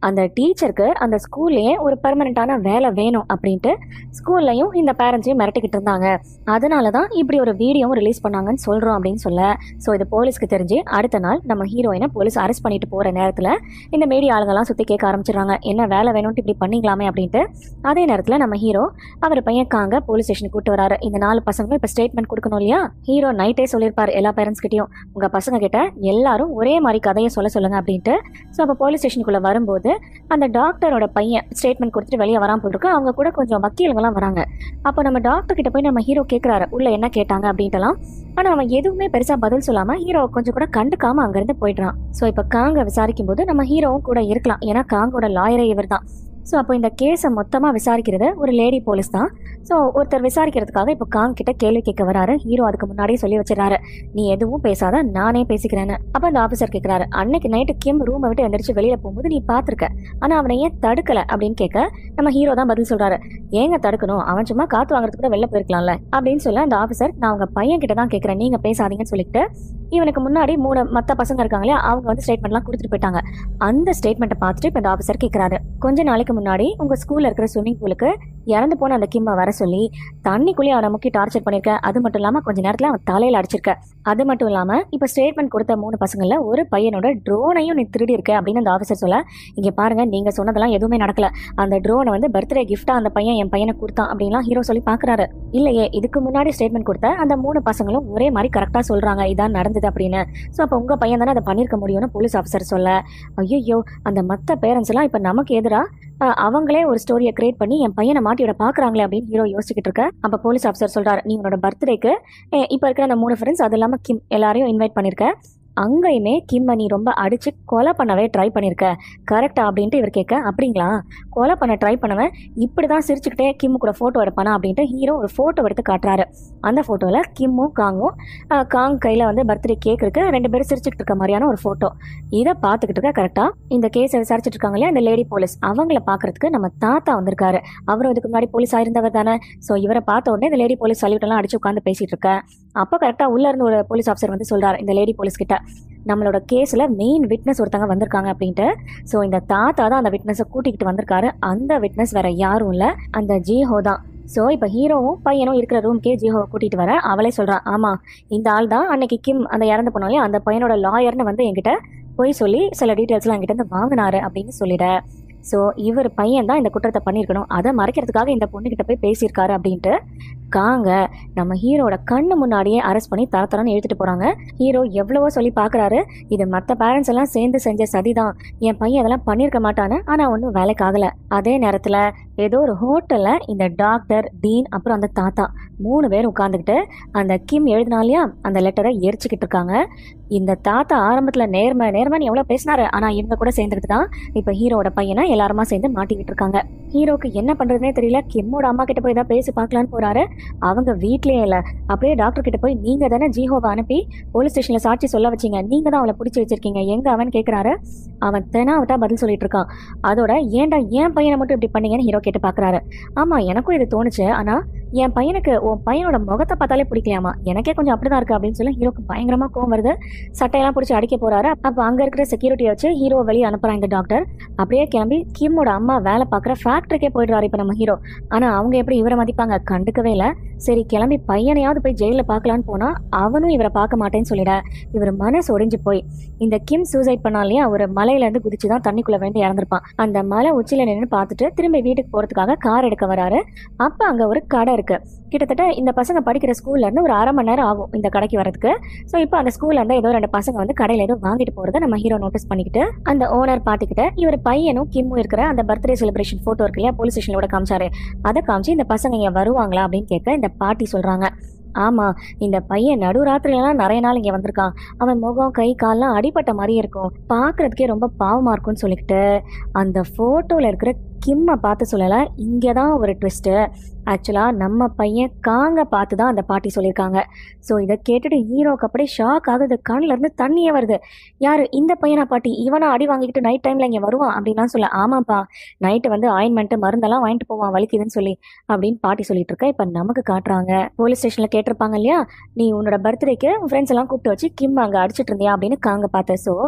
அந்த டீச்சருக்கு அந்த ஸ்கூல்லையே ஒரு பெர்மனண்ட்டான வேலை வேணும் அப்படின்ட்டு ஸ்கூல்லையும் இந்த பேரண்ட்ஸையும் மிரட்டிக்கிட்டு இருந்தாங்க அதனால தான் இப்படி ஒரு வீடியோவும் ரிலீஸ் பண்ணாங்கன்னு சொல்கிறோம் அப்படின்னு சொல்ல ஸோ இது போலீஸ்க்கு தெரிஞ்சு அடுத்த நாள் நம்ம ஹீரோயினை போலீஸ் அரெஸ்ட் பண்ணிட்டு போகிற நேரத்தில் இந்த மீடியா ஆளுங்கெல்லாம் சுற்றி கேட்க ஆரம்பிச்சிடுறாங்க என்ன வேலை வேணும்ட்டு இப்படி பண்ணிக்கலாமே அப்படின்ட்டு அதே நேரத்தில் நம்ம ஹீரோ அவர் பையன் காங்க போலீஸ் ஸ்டேஷனுக்கு கூட்டு வராரு இந்த நாலு பசங்களும் இப்போ ஸ்டேட்மெண்ட் கொடுக்கணும் இல்லையா ஹீரோ நைட்டே சொல்லியிருப்பார் எல்லா பேரண்ட்ஸ் கிட்டயும் உங்கள் பசங்க கிட்ட எல்லாரும் ஒரே மாதிரி கதையை சொல்ல சொல்லுங்க அப்படின்ட்டு ஸோ அப்போ போலீஸ் ஸ்டேஷனுக்குள்ளே வரும்போது அந்த டாக்டரோட பையன் ஸ்டேட்மெண்ட் கொடுத்துட்டு வெளியே வராமல் போட்டுருக்கு அவங்க கூட கொஞ்சம் வக்கீலுங்கெல்லாம் வராங்க அப்போ நம்ம டாக்டர் கிட்ட போய் நம்ம ஹீரோ கேட்குறாரு உள்ள என்ன கேட்டாங்க அப்படின்ட்டுலாம் ஆனால் அவன் எதுவுமே பெருசாக பதில் சொல்லாமல் ஹீரோ கொஞ்சம் கூட கண்டுக்காம அங்கேருந்து போயிடுறான் ஸோ இப்போ காங்க விசாரிக்கும் போது நம்ம ஹீரோவும் கூட இருக்கலாம் ஏன்னா காங்கோட லாயரே இவர் தான் ஸோ அப்போ இந்த கேஸை மொத்தமாக விசாரிக்கிறது ஒரு லேடி போலீஸ் தான் ஸோ ஒருத்தர் விசாரிக்கிறதுக்காக இப்போ காங் கிட்ட கேள்வி கேட்க வராரு ஹீரோ அதுக்கு முன்னாடியே சொல்லி வச்சிடறாரு நீ எதுவும் பேசாத நானே பேசிக்கிறேன்னு அப்போ அந்த ஆஃபீஸர் கேட்குறாரு அன்னைக்கு நைட்டு கிம் ரூமை விட்டு எந்திரிச்சு வெளியில போகும்போது நீ பார்த்துருக்க ஆனால் அவனை ஏன் தடுக்கல அப்படின்னு கேட்க நம்ம ஹீரோ தான் பதில் சொல்றாரு ஏங்க தடுக்கணும் அவன் சும்மா காத்து வாங்குறதுக்கு கூட வெளில போயிருக்கலாம்ல அப்படின்னு சொல்ல அந்த ஆஃபீஸர் நான் உங்க பையன் கிட்ட தான் கேட்குறேன் நீங்க பேசாதீங்கன்னு சொல்லிட்டு இவனுக்கு முன்னாடி மூணு மற்ற பசங்க இருக்காங்களே அவங்க வந்து ஸ்டேட்மெண்ட்லாம் கொடுத்துட்டு போயிட்டாங்க அந்த ஸ்டேட்மெண்ட்டை பார்த்துட்டு இப்போ இந்த ஆஃபீஸர் கேட்குறாரு கொஞ்ச நாளைக்கு முன்னாடி உங்க ஸ்கூல்ல இருக்கிற ஸ்விம்மிங் பூலுக்கு இறந்து போன அந்த கிம்மை வர சொல்லி தண்ணிக்குள்ளேயே அவனை முக்கி டார்ச்சர் பண்ணிருக்க அது மட்டும் இல்லாம கொஞ்ச நேரத்துல அவன் தலையில அடிச்சிருக்க அது மட்டும் இல்லாம இப்ப ஸ்டேட்மெண்ட் கொடுத்த மூணு பசங்கள்ல ஒரு பையனோட ட்ரோனையும் நீ திருடி இருக்க அப்படின்னு அந்த ஆஃபீஸர் சொல்ல இங்க பாருங்க நீங்க சொன்னதெல்லாம் எதுவுமே நடக்கல அந்த ட்ரோனை வந்து பர்த்டே கிஃப்டா அந்த பையன் என் பையனை கொடுத்தான் அப்படின்லாம் ஹீரோ சொல்லி பாக்குறாரு இல்லையே இதுக்கு முன்னாடி ஸ்டேட்மெண்ட் கொடுத்த அந்த மூணு பசங்களும் ஒரே மாதிரி கரெக்டா சொல்றாங்க இதான் நடந்தது அப்படின்னு ஸோ அப்போ உங்க பையன் தானே அதை பண்ணிருக்க முடியும்னு போலீஸ் ஆஃபீஸர் சொல்ல ஐயோ அந்த மற்ற பேரண்ட்ஸ் எல்லாம் இப்ப நமக்கு எதிரா அஹ், அவங்களே ஒரு ஸ்டோரியை கிரியேட் பண்ணி என் பையனை மாட்டி விட பாக்குறாங்களே அப்படின்னு ஹீரோ யோசிச்சுக்கிட்டு இருக்க அப்ப போலீஸ் ஆஃபீஸர் சொல்றாரு நீ உன்னோட பர்த்டேக்கு இப்போ இருக்கிற அந்த மூணு ஃப்ரெண்ட்ஸ் அது இல்லாம கிம் எல்லாரையும் இன்வைட் பண்ணிருக்க அங்கேயுமே கிம்மை நீ ரொம்ப அடிச்சு கொலை பண்ணவே ட்ரை பண்ணிருக்க கரெக்டா அப்படின்ட்டு இவர் கேட்க அப்படிங்களா கொலை பண்ண ட்ரை பண்ணவன் இப்படி தான் சிரிச்சுக்கிட்டே கிம்மு கூட ஃபோட்டோ எடுப்பானா அப்படின்ட்டு ஹீரோ ஒரு ஃபோட்டோ எடுத்து காட்டுறாரு அந்த ஃபோட்டோவில் கிம்மும் காங்கும் அஹ், காங் கையில் வந்து பர்த்டே கேக் இருக்கு ரெண்டு பேரும் சிரிச்சுக்கிட்டு இருக்க மாதிரியான ஒரு ஃபோட்டோ இதை பார்த்துக்கிட்டு இருக்க கரெக்டாக இந்த கேஸை விசாரிச்சுட்டு இருக்காங்க இல்லையா இந்த லேடி போலீஸ் அவங்கள பார்க்கறதுக்கு நம்ம தாத்தா வந்திருக்காரு அவரும் இதுக்கு முன்னாடி போலீஸ் ஆயிருந்தவர் தானே ஸோ இவரை பார்த்த உடனே இந்த லேடி போலீஸ் சல்யூட்டெல்லாம் அடிச்சு உட்காந்து பேசிட்டு இருக்க அப்போ கரெக்டாக உள்ள இருந்து ஒரு போலீஸ் ஆஃபீஸர் வந்து சொல்றாரு இந்த லேடி போலீஸ் கிட்ட நம்மளோட கேஸில் மெயின் விட்னஸ் ஒருத்தங்க வந்திருக்காங்க அப்படின்ட்டு ஸோ இந்த தாத்தா தான் அந்த விட்னஸை கூட்டிகிட்டு வந்திருக்காரு அந்த விட்னஸ் வேற யாரும் இல்லை அந்த ஜீஹோ தான் ஸோ இப்போ ஹீரோவும் பையனும் இருக்கிற ரூம்க்கே ஜீஹோவை கூட்டிகிட்டு வர அவளே சொல்கிறான் ஆமாம் இந்த ஆள் தான் அன்னைக்கு கிம் அந்த இறந்து போனாலே அந்த பையனோட லாயர்னு வந்து என்கிட்ட போய் சொல்லி சில டீட்டெயில்ஸ்லாம் என்கிட்ட இருந்து வாங்கினாரு அப்படின்னு சொல்லிட ஸோ இவர் பையன் தான் இந்த குற்றத்தை பண்ணியிருக்கணும் அதை மறைக்கிறதுக்காக இந்த பொண்ணுகிட்ட போய் பேசியிருக்காரு அப்படின்ட்டு காங்க நம்ம ஹீரோட கண்ணு முன்னாடியே அரெஸ்ட் பண்ணி தர தரன்னு இழுத்துட்டு போறாங்க ஹீரோ எவ்வளவோ சொல்லி பார்க்கறாரு இது மற்ற பேரண்ட்ஸ் எல்லாம் சேர்ந்து செஞ்ச சதிதான் என் பையன் அதெல்லாம் பண்ணியிருக்க மாட்டான்னு ஆனா ஒன்றும் வேலைக்கு ஆகல அதே நேரத்துல ஏதோ ஒரு ஹோட்டல்ல இந்த டாக்டர் டீன் அப்புறம் அந்த தாத்தா மூணு பேர் உட்காந்துக்கிட்டு அந்த கிம் எழுதினாலையா அந்த லெட்டரை எரிச்சுக்கிட்டு இருக்காங்க இந்த தாத்தா ஆரம்பத்துல நேர்மை நேர்மைன்னு எவ்வளவு பேசினாரு ஆனா இவங்க கூட சேர்ந்துக்கிட்டு தான் இப்ப ஹீரோட பையனை எல்லாருமா சேர்ந்து மாட்டிக்கிட்டு இருக்காங்க ஹீரோக்கு என்ன பண்றதுனே தெரியல கிம்மோட அம்மா கிட்ட போய் ஏதாவது பேசி பார்க்கலான்னு போறாரு அவங்க வீட்லயே இல்ல அப்படியே டாக்டர் கிட்ட போய் நீங்க தானே ஜீஹோவை அனுப்பி போலீஸ் ஸ்டேஷன்ல சாட்சி சொல்ல வச்சீங்க நீங்க தான் அவளை பிடிச்சி வச்சிருக்கீங்க எங்க அவன் கேக்குறாரு அவன் தெனாவட்டா பதில் சொல்லிட்டு இருக்கான் அதோட ஏன்டா என் பையனை மட்டும் இப்படி பண்ணீங்கன்னு ஹீரோ கேட்டு பாக்குறாரு ஆமா எனக்கும் இது தோணுச்சு ஆனா என் பையனுக்கு உன் பையனோட முகத்தை பார்த்தாலே பிடிக்கலையாமா எனக்கே கொஞ்சம் அப்படிதான் இருக்கு அப்படின்னு சொல்லி ஹீரோக்கு பயங்கரமா கோவம் வருது சட்டையெல்லாம் பிடிச்சி அடிக்க போறாரு அப்ப அங்க இருக்கிற செக்யூரிட்டியை வச்சு ஹீரோ வெளியே அனுப்புறான் இந்த டாக்டர் அப்படியே கிளம்பி கிம்மோட அம்மா வேலை பார்க்குற ஃபேக்டரிக்கே போயிடுறாரு இப்போ நம்ம ஹீரோ ஆனா அவங்க எப்படி இவரை மதிப்பாங்க கண்டுக்கவே இல்லை சரி கிளம்பி பையனையாவது போய் ஜெயிலில் பார்க்கலான்னு போனா அவனும் இவரை பார்க்க மாட்டேன்னு சொல்லிட இவர் மனசு ஒடிஞ்சு போய் இந்த கிம் சூசைட் பண்ணாலே ஒரு மலையில இருந்து குதிச்சு தான் தண்ணிக்குள்ள வேண்டி இறந்திருப்பான் அந்த மலை உச்சியில நின்று பார்த்துட்டு திரும்பி வீட்டுக்கு போறதுக்காக கார் எடுக்க வராரு அப்ப அங்க ஒரு கடை இருக்கு கிட்டத்தட்ட இந்த பசங்க படிக்கிற ஸ்கூல்ல இருந்து ஒரு அரை மணி நேரம் ஆகும் இந்த கடைக்கு வரதுக்கு ஸோ இப்போ அந்த ஸ்கூல்ல இருந்து ஏதோ ரெண்டு பசங்க வந்து கடையில ஏதோ வாங்கிட்டு போறத நம்ம ஹீரோ நோட்டீஸ் பண்ணிக்கிட்டு அந்த ஓனர் பாத்துக்கிட்ட இவர் பையனும் கிம்மும் இருக்கிற அந்த பர்த்டே செலிப்ரேஷன் போட்டோ இருக்கு இல்லையா போலீஸ் ஸ்டேஷனோட காமிச்சாரு அதை காமிச்சு இந்த பசங்க இங்க வருவாங்களா அப்படின்னு கேட்க இந்த பாட்டி சொல்றாங்க ஆமா இந்த பையன் நடுராத்திரிலாம் நிறைய நாள் இங்க வந்திருக்கான் அவன் முகம் கை கால்லாம் அடிபட்ட மாதிரி இருக்கும் பார்க்கறதுக்கே ரொம்ப பாவமா இருக்கும்னு சொல்லிக்கிட்டு அந்த போட்டோல இருக்கிற கிம்மை பார்த்து சொல்லல இங்கே தான் ஒரு ட்விஸ்ட்டு ஆக்சுவலாக நம்ம பையன் காங்க பார்த்து தான் அந்த பாட்டி சொல்லியிருக்காங்க ஸோ இதை கேட்டுட்டு ஹீரோக்கு அப்படியே ஷாக் ஆகுது கண்ணுல இருந்து தண்ணியே வருது யாரு இந்த பையனா பாட்டி இவனா அடி வாங்கிக்கிட்டு நைட் டைம்ல இங்கே வருவான் அப்படின்லாம் சொல்ல ஆமாப்பா நைட்டு வந்து ஆயின்மெண்ட்டு மருந்தெல்லாம் வாங்கிட்டு போவான் வலிக்குதுன்னு சொல்லி அப்படின்னு பாட்டி சொல்லிட்டு இருக்க இப்போ நமக்கு காட்டுறாங்க போலீஸ் ஸ்டேஷனில் கேட்டிருப்பாங்க இல்லையா நீ உன்னோட பர்த்டேக்கு ஃப்ரெண்ட்ஸ் எல்லாம் கூப்பிட்டு வச்சு கிம் அங்கே அடிச்சிட்டு இருந்தியா அப்படின்னு காங்க பார்த்த ஸோ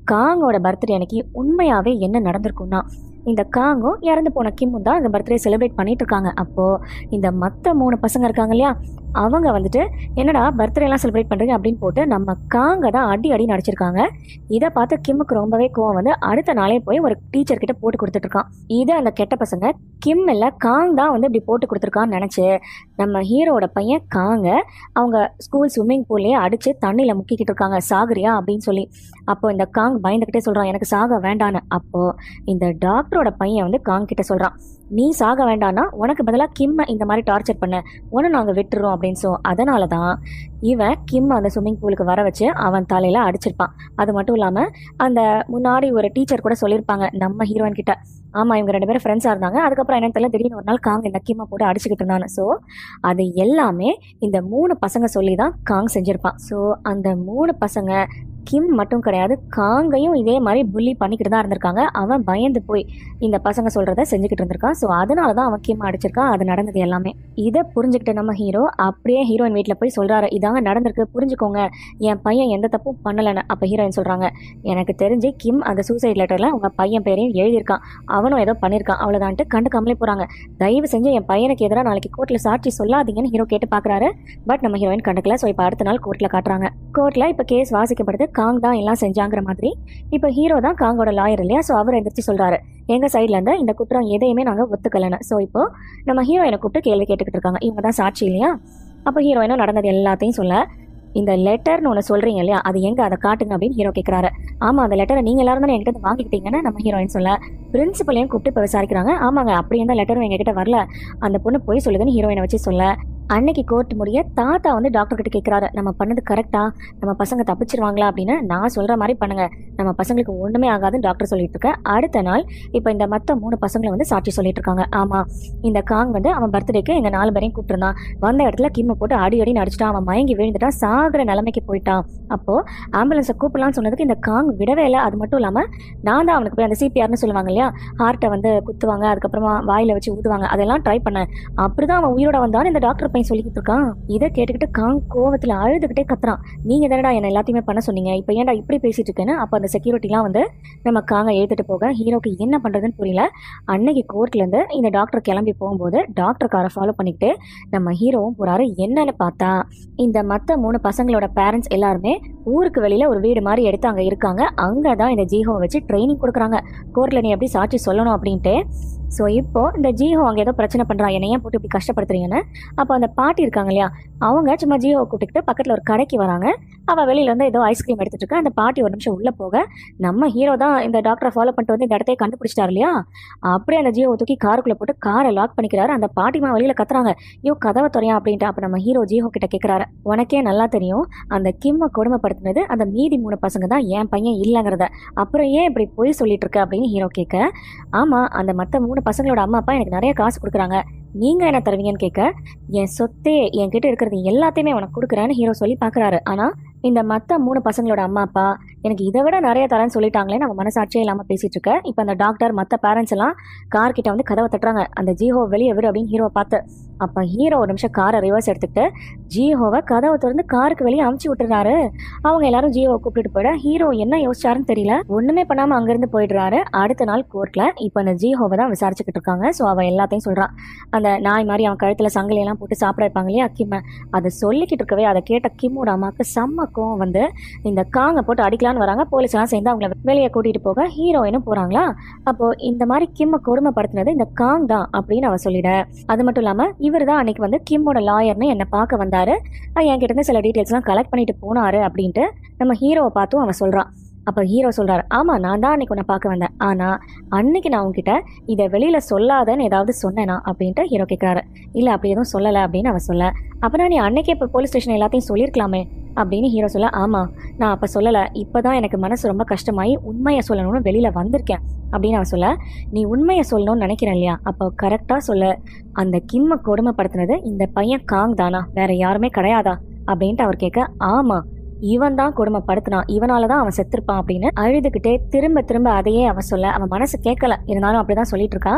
காங்கோட பர்த்டே அன்னைக்கு உண்மையாவே என்ன நடந்திருக்கும்னா இந்த காங்கும் இறந்து போன கிம்மும் தான் இந்த பர்த்டே செலிப்ரேட் பண்ணிட்டு இருக்காங்க அப்போ இந்த மற்ற மூணு பசங்க இருக்காங்க இல்லையா அவங்க வந்துட்டு என்னடா பர்த்டே எல்லாம் செலிப்ரேட் பண்றீங்க அப்படின்னு போட்டு நம்ம காங்க தான் அடி அடி நடிச்சிருக்காங்க இதை பார்த்து கிம்முக்கு ரொம்பவே கோவம் வந்து அடுத்த நாளே போய் ஒரு டீச்சர் கிட்ட போட்டு கொடுத்துட்டு இருக்கான் இது அந்த கெட்ட பசங்க கிம் இல்ல காங் தான் வந்து இப்படி போட்டு கொடுத்துருக்கான்னு நினைச்சு நம்ம ஹீரோட பையன் காங்க அவங்க ஸ்கூல் ஸ்விம்மிங் பூல்லையே அடிச்சு தண்ணியில முக்கிக்கிட்டு இருக்காங்க சாகுறியா அப்படின்னு சொல்லி அப்போ இந்த காங் பயந்துகிட்டே சொல்றான் எனக்கு சாக வேண்டான்னு அப்போ இந்த டாக்டரோட பையன் வந்து காங் கிட்ட சொல்றான் நீ சாக வேண்டாம்னா உனக்கு பதிலாக கிம்மை இந்த மாதிரி டார்ச்சர் பண்ண உன்னை நாங்கள் விட்டுறோம் அப்படின்னு ஸோ அதனால தான் இவன் கிம் அந்த ஸ்விம்மிங் பூலுக்கு வர வச்சு அவன் தலையில அடிச்சிருப்பான் அது மட்டும் இல்லாமல் அந்த முன்னாடி ஒரு டீச்சர் கூட சொல்லியிருப்பாங்க நம்ம ஹீரோயின் கிட்ட ஆமாம் இவங்க ரெண்டு பேரும் ஃப்ரெண்ட்ஸாக இருந்தாங்க அதுக்கப்புறம் என்னன்னு தெரியல திடீர்னு ஒரு நாள் காங் இந்த கிம்மை போட்டு அடிச்சுக்கிட்டு இருந்தான்னு ஸோ அது எல்லாமே இந்த மூணு பசங்க சொல்லி தான் காங் செஞ்சிருப்பான் ஸோ அந்த மூணு பசங்க கிம் மட்டும் கிடையாது காங்கையும் இதே மாதிரி புள்ளி பண்ணிக்கிட்டு தான் இருந்திருக்காங்க அவன் பயந்து போய் இந்த பசங்க சொல்றத செஞ்சுக்கிட்டு இருந்திருக்கான் ஸோ அதனால தான் அவன் கிம் அடிச்சிருக்கான் அது நடந்தது எல்லாமே இதை புரிஞ்சுக்கிட்ட நம்ம ஹீரோ அப்படியே ஹீரோயின் வீட்டில் போய் சொல்றாரு இதாங்க நடந்திருக்கு புரிஞ்சுக்கோங்க என் பையன் எந்த தப்பும் பண்ணலைன்னு அப்போ ஹீரோயின் சொல்றாங்க எனக்கு தெரிஞ்சு கிம் அந்த சூசைட் லெட்டர்ல உங்க பையன் பேரையும் எழுதியிருக்கான் அவனும் ஏதோ பண்ணியிருக்கான் அவ்வளோதான்ட்டு கண்டுக்காமலே போறாங்க தயவு செஞ்சு என் பையனுக்கு எதிராக நாளைக்கு கோர்ட்டில் சாட்சி சொல்லாதீங்கன்னு ஹீரோ கேட்டு பார்க்குறாரு பட் நம்ம ஹீரோயின் கண்டுக்கல ஸோ இப்போ அடுத்த நாள் கோர்ட்டில் காட்டுறாங்க கோர்ட்டில் இப்போ கேஸ் வாசிக்கப்படுது காங் தான் எல்லாம் செஞ்சாங்கிற மாதிரி இப்போ ஹீரோ தான் காங்கோட லாயர் இல்லையா ஸோ அவர் எந்திரிச்சு சொல்றாரு எங்க சைட்ல இருந்து இந்த குற்றம் எதையுமே நாங்கள் ஒத்துக்கலன்னு ஸோ இப்போ நம்ம ஹீரோயினை கூப்பிட்டு கேள்வி கேட்டுக்கிட்டு இருக்காங்க இவங்க தான் சாட்சி இல்லையா அப்போ ஹீரோயினும் நடந்தது எல்லாத்தையும் சொல்ல இந்த லெட்டர்னு ஒன்று சொல்றீங்க இல்லையா அது எங்க அதை காட்டுங்க அப்படின்னு ஹீரோ கேட்குறாரு ஆமா அந்த லெட்டரை நீங்க எல்லாரும் தானே என்கிட்ட இருந்து வாங்கிக்கிட்டீங்கன்னு நம்ம ஹீரோயின் சொல்ல பிரின்சிபலையும் கூப்பிட்டு இப்போ விசாரிக்கிறாங்க ஆமாங்க அப்படி எந்த லெட்டரும் எங்ககிட்ட வரல அந்த பொண்ணு போய் சொல்லுதுன்னு ஹீரோயினை வச்சு சொல்ல அன்னைக்கு கோர்ட் முடிய தாத்தா வந்து டாக்டர் கிட்ட கேட்குறாரு நம்ம பண்ணது கரெக்டா நம்ம பசங்க தப்பிச்சிருவாங்களா அப்படின்னு நான் சொல்ற மாதிரி பண்ணுங்க நம்ம பசங்களுக்கு ஒண்ணுமே ஆகாதுன்னு டாக்டர் சொல்லிட்டு இருக்க அடுத்த நாள் இப்போ இந்த மற்ற மூணு பசங்களை வந்து சாட்சி சொல்லிட்டு இருக்காங்க ஆமா இந்த காங் வந்து அவன் பர்த்டேக்கு எங்க நாலு பேரையும் கூப்பிட்டுருந்தான் வந்த இடத்துல கிம்ம போட்டு அடி அடி நடிச்சிட்டான் அவன் மயங்கி விழுந்துட்டான் சாகுற நிலைமைக்கு போயிட்டான் அப்போ ஆம்புலன்ஸை கூப்பிடலாம்னு சொன்னதுக்கு இந்த காங் விடவே இல்லை அது மட்டும் இல்லாம நான் தான் அவனுக்கு போய் அந்த சிபிஆர்னு சொல்லுவாங்க இல்லையா ஹார்ட்டை வந்து குத்துவாங்க அதுக்கப்புறமா வாயில வச்சு ஊதுவாங்க அதெல்லாம் ட்ரை பண்ணேன் அப்படிதான் அவன் உயிரோட வந்தான்னு இந்த டாக்டர் பையன் சொல்லிக்கிட்டு இருக்கான் இதை கேட்டுக்கிட்டு காங் கோவத்துல அழுதுகிட்டே கத்துறான் நீங்க தானடா என்ன எல்லாத்தையுமே பண்ண சொன்னீங்க இப்போ ஏன்டா இப்படி பேசிட்டு இருக்கேன்னு அப்போ அந்த செக்யூரிட்டிலாம் வந்து நம்ம காங்க எழுதிட்டு போக ஹீரோக்கு என்ன பண்றதுன்னு புரியல அன்னைக்கு கோர்ட்ல இருந்து இந்த டாக்டர் கிளம்பி போகும்போது டாக்டர் காரை ஃபாலோ பண்ணிக்கிட்டு நம்ம ஹீரோவும் போறாரு என்னன்னு பார்த்தா இந்த மற்ற மூணு பசங்களோட பேரண்ட்ஸ் எல்லாருமே ஊருக்கு வெளியில ஒரு வீடு மாதிரி எடுத்து அங்க இருக்காங்க அங்கதான் இந்த ஜீஹோவை வச்சு ட்ரைனிங் கொடுக்குறாங்க கோர்ட்ல நீ எப்படி சாட்சி சொல்லணும் அப்படின்ட்டு ஸோ இப்போ இந்த ஜீஹோ அங்கே ஏதோ பிரச்சனை பண்ணுறான் என்னை ஏன் போட்டு இப்படி கஷ்டப்படுத்துறீங்கன்னு அப்போ அந்த பாட்டி இருக்காங்க இல்லையா அவங்க சும்மா ஜீஹோ கூப்பிட்டுக்கிட்டு பக்கத்தில் ஒரு கடைக்கு வராங்க அவள் வெளியில வந்து ஏதோ ஐஸ்கிரீம் எடுத்துட்டு இருக்கா அந்த பாட்டி ஒரு நிமிஷம் உள்ளே போக நம்ம ஹீரோ தான் இந்த டாக்டரை ஃபாலோ பண்ணிட்டு வந்து இந்த இடத்தையே கண்டுபிடிச்சிட்டாரு இல்லையா அப்படியே அந்த ஜீஹோ தூக்கி காருக்குள்ளே போட்டு காரை லாக் பண்ணிக்கிறாரு அந்த பாட்டிமா வெளியில் கத்துறாங்க ஐயோ கதவை துறையா அப்படின்ட்டு அப்போ நம்ம ஹீரோ ஜீஹோ கிட்ட கேட்குறாரு உனக்கே நல்லா தெரியும் அந்த கிம்மை கொடுமைப்படுத்தினது அந்த மீதி மூணு பசங்க தான் என் பையன் இல்லைங்கிறத அப்புறம் ஏன் இப்படி பொய் சொல்லிட்டு இருக்க அப்படின்னு ஹீரோ கேட்க ஆமா அந்த மற்ற மூணு பசங்களோட அம்மா அப்பா எனக்கு நிறைய காசு கொடுக்குறாங்க நீங்க என்ன தருவீங்கன்னு கேட்க என் சொத்தே என்கிட்ட இருக்கிறது எல்லாத்தையுமே உனக்கு கொடுக்குறேன்னு ஹீரோ சொல்லி பார்க்கறாரு ஆனா இந்த மற்ற மூணு பசங்களோட அம்மா அப்பா எனக்கு இதை விட நிறைய தரேன்னு சொல்லிட்டாங்களே நம்ம மனசாட்சியே இல்லாம பேசிட்டு இருக்க இப்போ அந்த டாக்டர் மற்ற பேரண்ட்ஸ் எல்லாம் கார் கிட்ட வந்து கதவை தட்டுறாங்க அந்த ஜீஹோ வெளியே விடு அப்படின்னு ஹீரோ பார்த்து அப்ப ஹீரோ ஒரு நிமிஷம் காரை ரிவர்ஸ் எடுத்துக்கிட்டு ஜீஹோவை கதவை திறந்து காருக்கு வெளியே அமுச்சு விட்டுறாரு அவங்க எல்லாரும் ஜீவோவை கூப்பிட்டு போயிட ஹீரோ என்ன யோசிச்சாருன்னு தெரியல ஒண்ணுமே பண்ணாம அங்கிருந்து போயிடுறாரு அடுத்த நாள் கோர்ட்ல இப்போ அந்த ஜீஹோவை தான் விசாரிச்சுக்கிட்டு இருக்காங்க ஸோ அவ எல்லாத்தையும் சொல்றான் அந்த நாய் மாதிரி அவன் கழுத்துல சங்கிலி எல்லாம் போட்டு சாப்பிட வைப்பாங்க இல்லையா கிம்ம அதை சொல்லிக்கிட்டு இருக்கவே அதை கேட்ட கிம்மோட அம்மாவுக்கு செம்ம கோவம் வந்து இந்த காங்க போட்டு அடிக்கலான்னு வராங்க போலீஸ் எல்லாம் சேர்ந்து அவங்கள வெளியே கூட்டிட்டு போக ஹீரோயினும் போறாங்களா அப்போ இந்த மாதிரி கிம்ம கொடுமைப்படுத்தினது இந்த காங் தான் அப்படின்னு அவ சொல்லிட அது மட்டும் இல்லாம இவர் தான் அன்னைக்கு வந்து கிம்மோட லாயர்னு என்னை பார்க்க வந்தாரு அஹ் என்கிட்ட இருந்து சில டீட்டெயில்ஸ்லாம் கலெக்ட் பண்ணிட்டு போனாரு அப்படின்ட்டு நம்ம ஹீரோவை பார்த்தும் அவன் சொல்றான் அப்ப ஹீரோ சொல்றாரு ஆமா நான் தான் அன்னைக்கு உன்னை பார்க்க வந்தேன் ஆனா அன்னைக்கு நான் உன்கிட்ட இதை வெளியில சொல்லாதன்னு ஏதாவது சொன்னேனா அப்படின்ட்டு ஹீரோ கேட்கறாரு இல்ல அப்படி எதுவும் சொல்லல அப்படின்னு அவன் சொல்ல அப்பதான் நீ அன்னைக்கே இப்போ போலீஸ் ஸ்டேஷன் எல்லாத்தையும் சொல்லியிருக்கலாமே அப்படின்னு ஹீரோ சொல்ல ஆமா நான் அப்ப சொல்லல இப்பதான் எனக்கு மனசு ரொம்ப கஷ்டமாயி உண்மையை சொல்லணும்னு வெளியில வந்திருக்கேன் அப்படின்னு அவன் சொல்ல நீ உண்மையை சொல்லணும்னு நினைக்கிறேன் இல்லையா அப்போ கரெக்டா சொல்ல அந்த கிம்ம கொடுமைப்படுத்தினது இந்த பையன் காங் தானா வேற யாருமே கிடையாதா அப்படின்ட்டு அவர் கேட்க ஆமா இவன் தான் கொடுமைப்படுத்தினான் இவனால தான் அவன் செத்துருப்பான் அப்படின்னு அழுதுகிட்டே திரும்ப திரும்ப அதையே அவன் சொல்ல அவன் மனசு கேட்கல இருந்தாலும் அப்படிதான் சொல்லிட்டு இருக்கா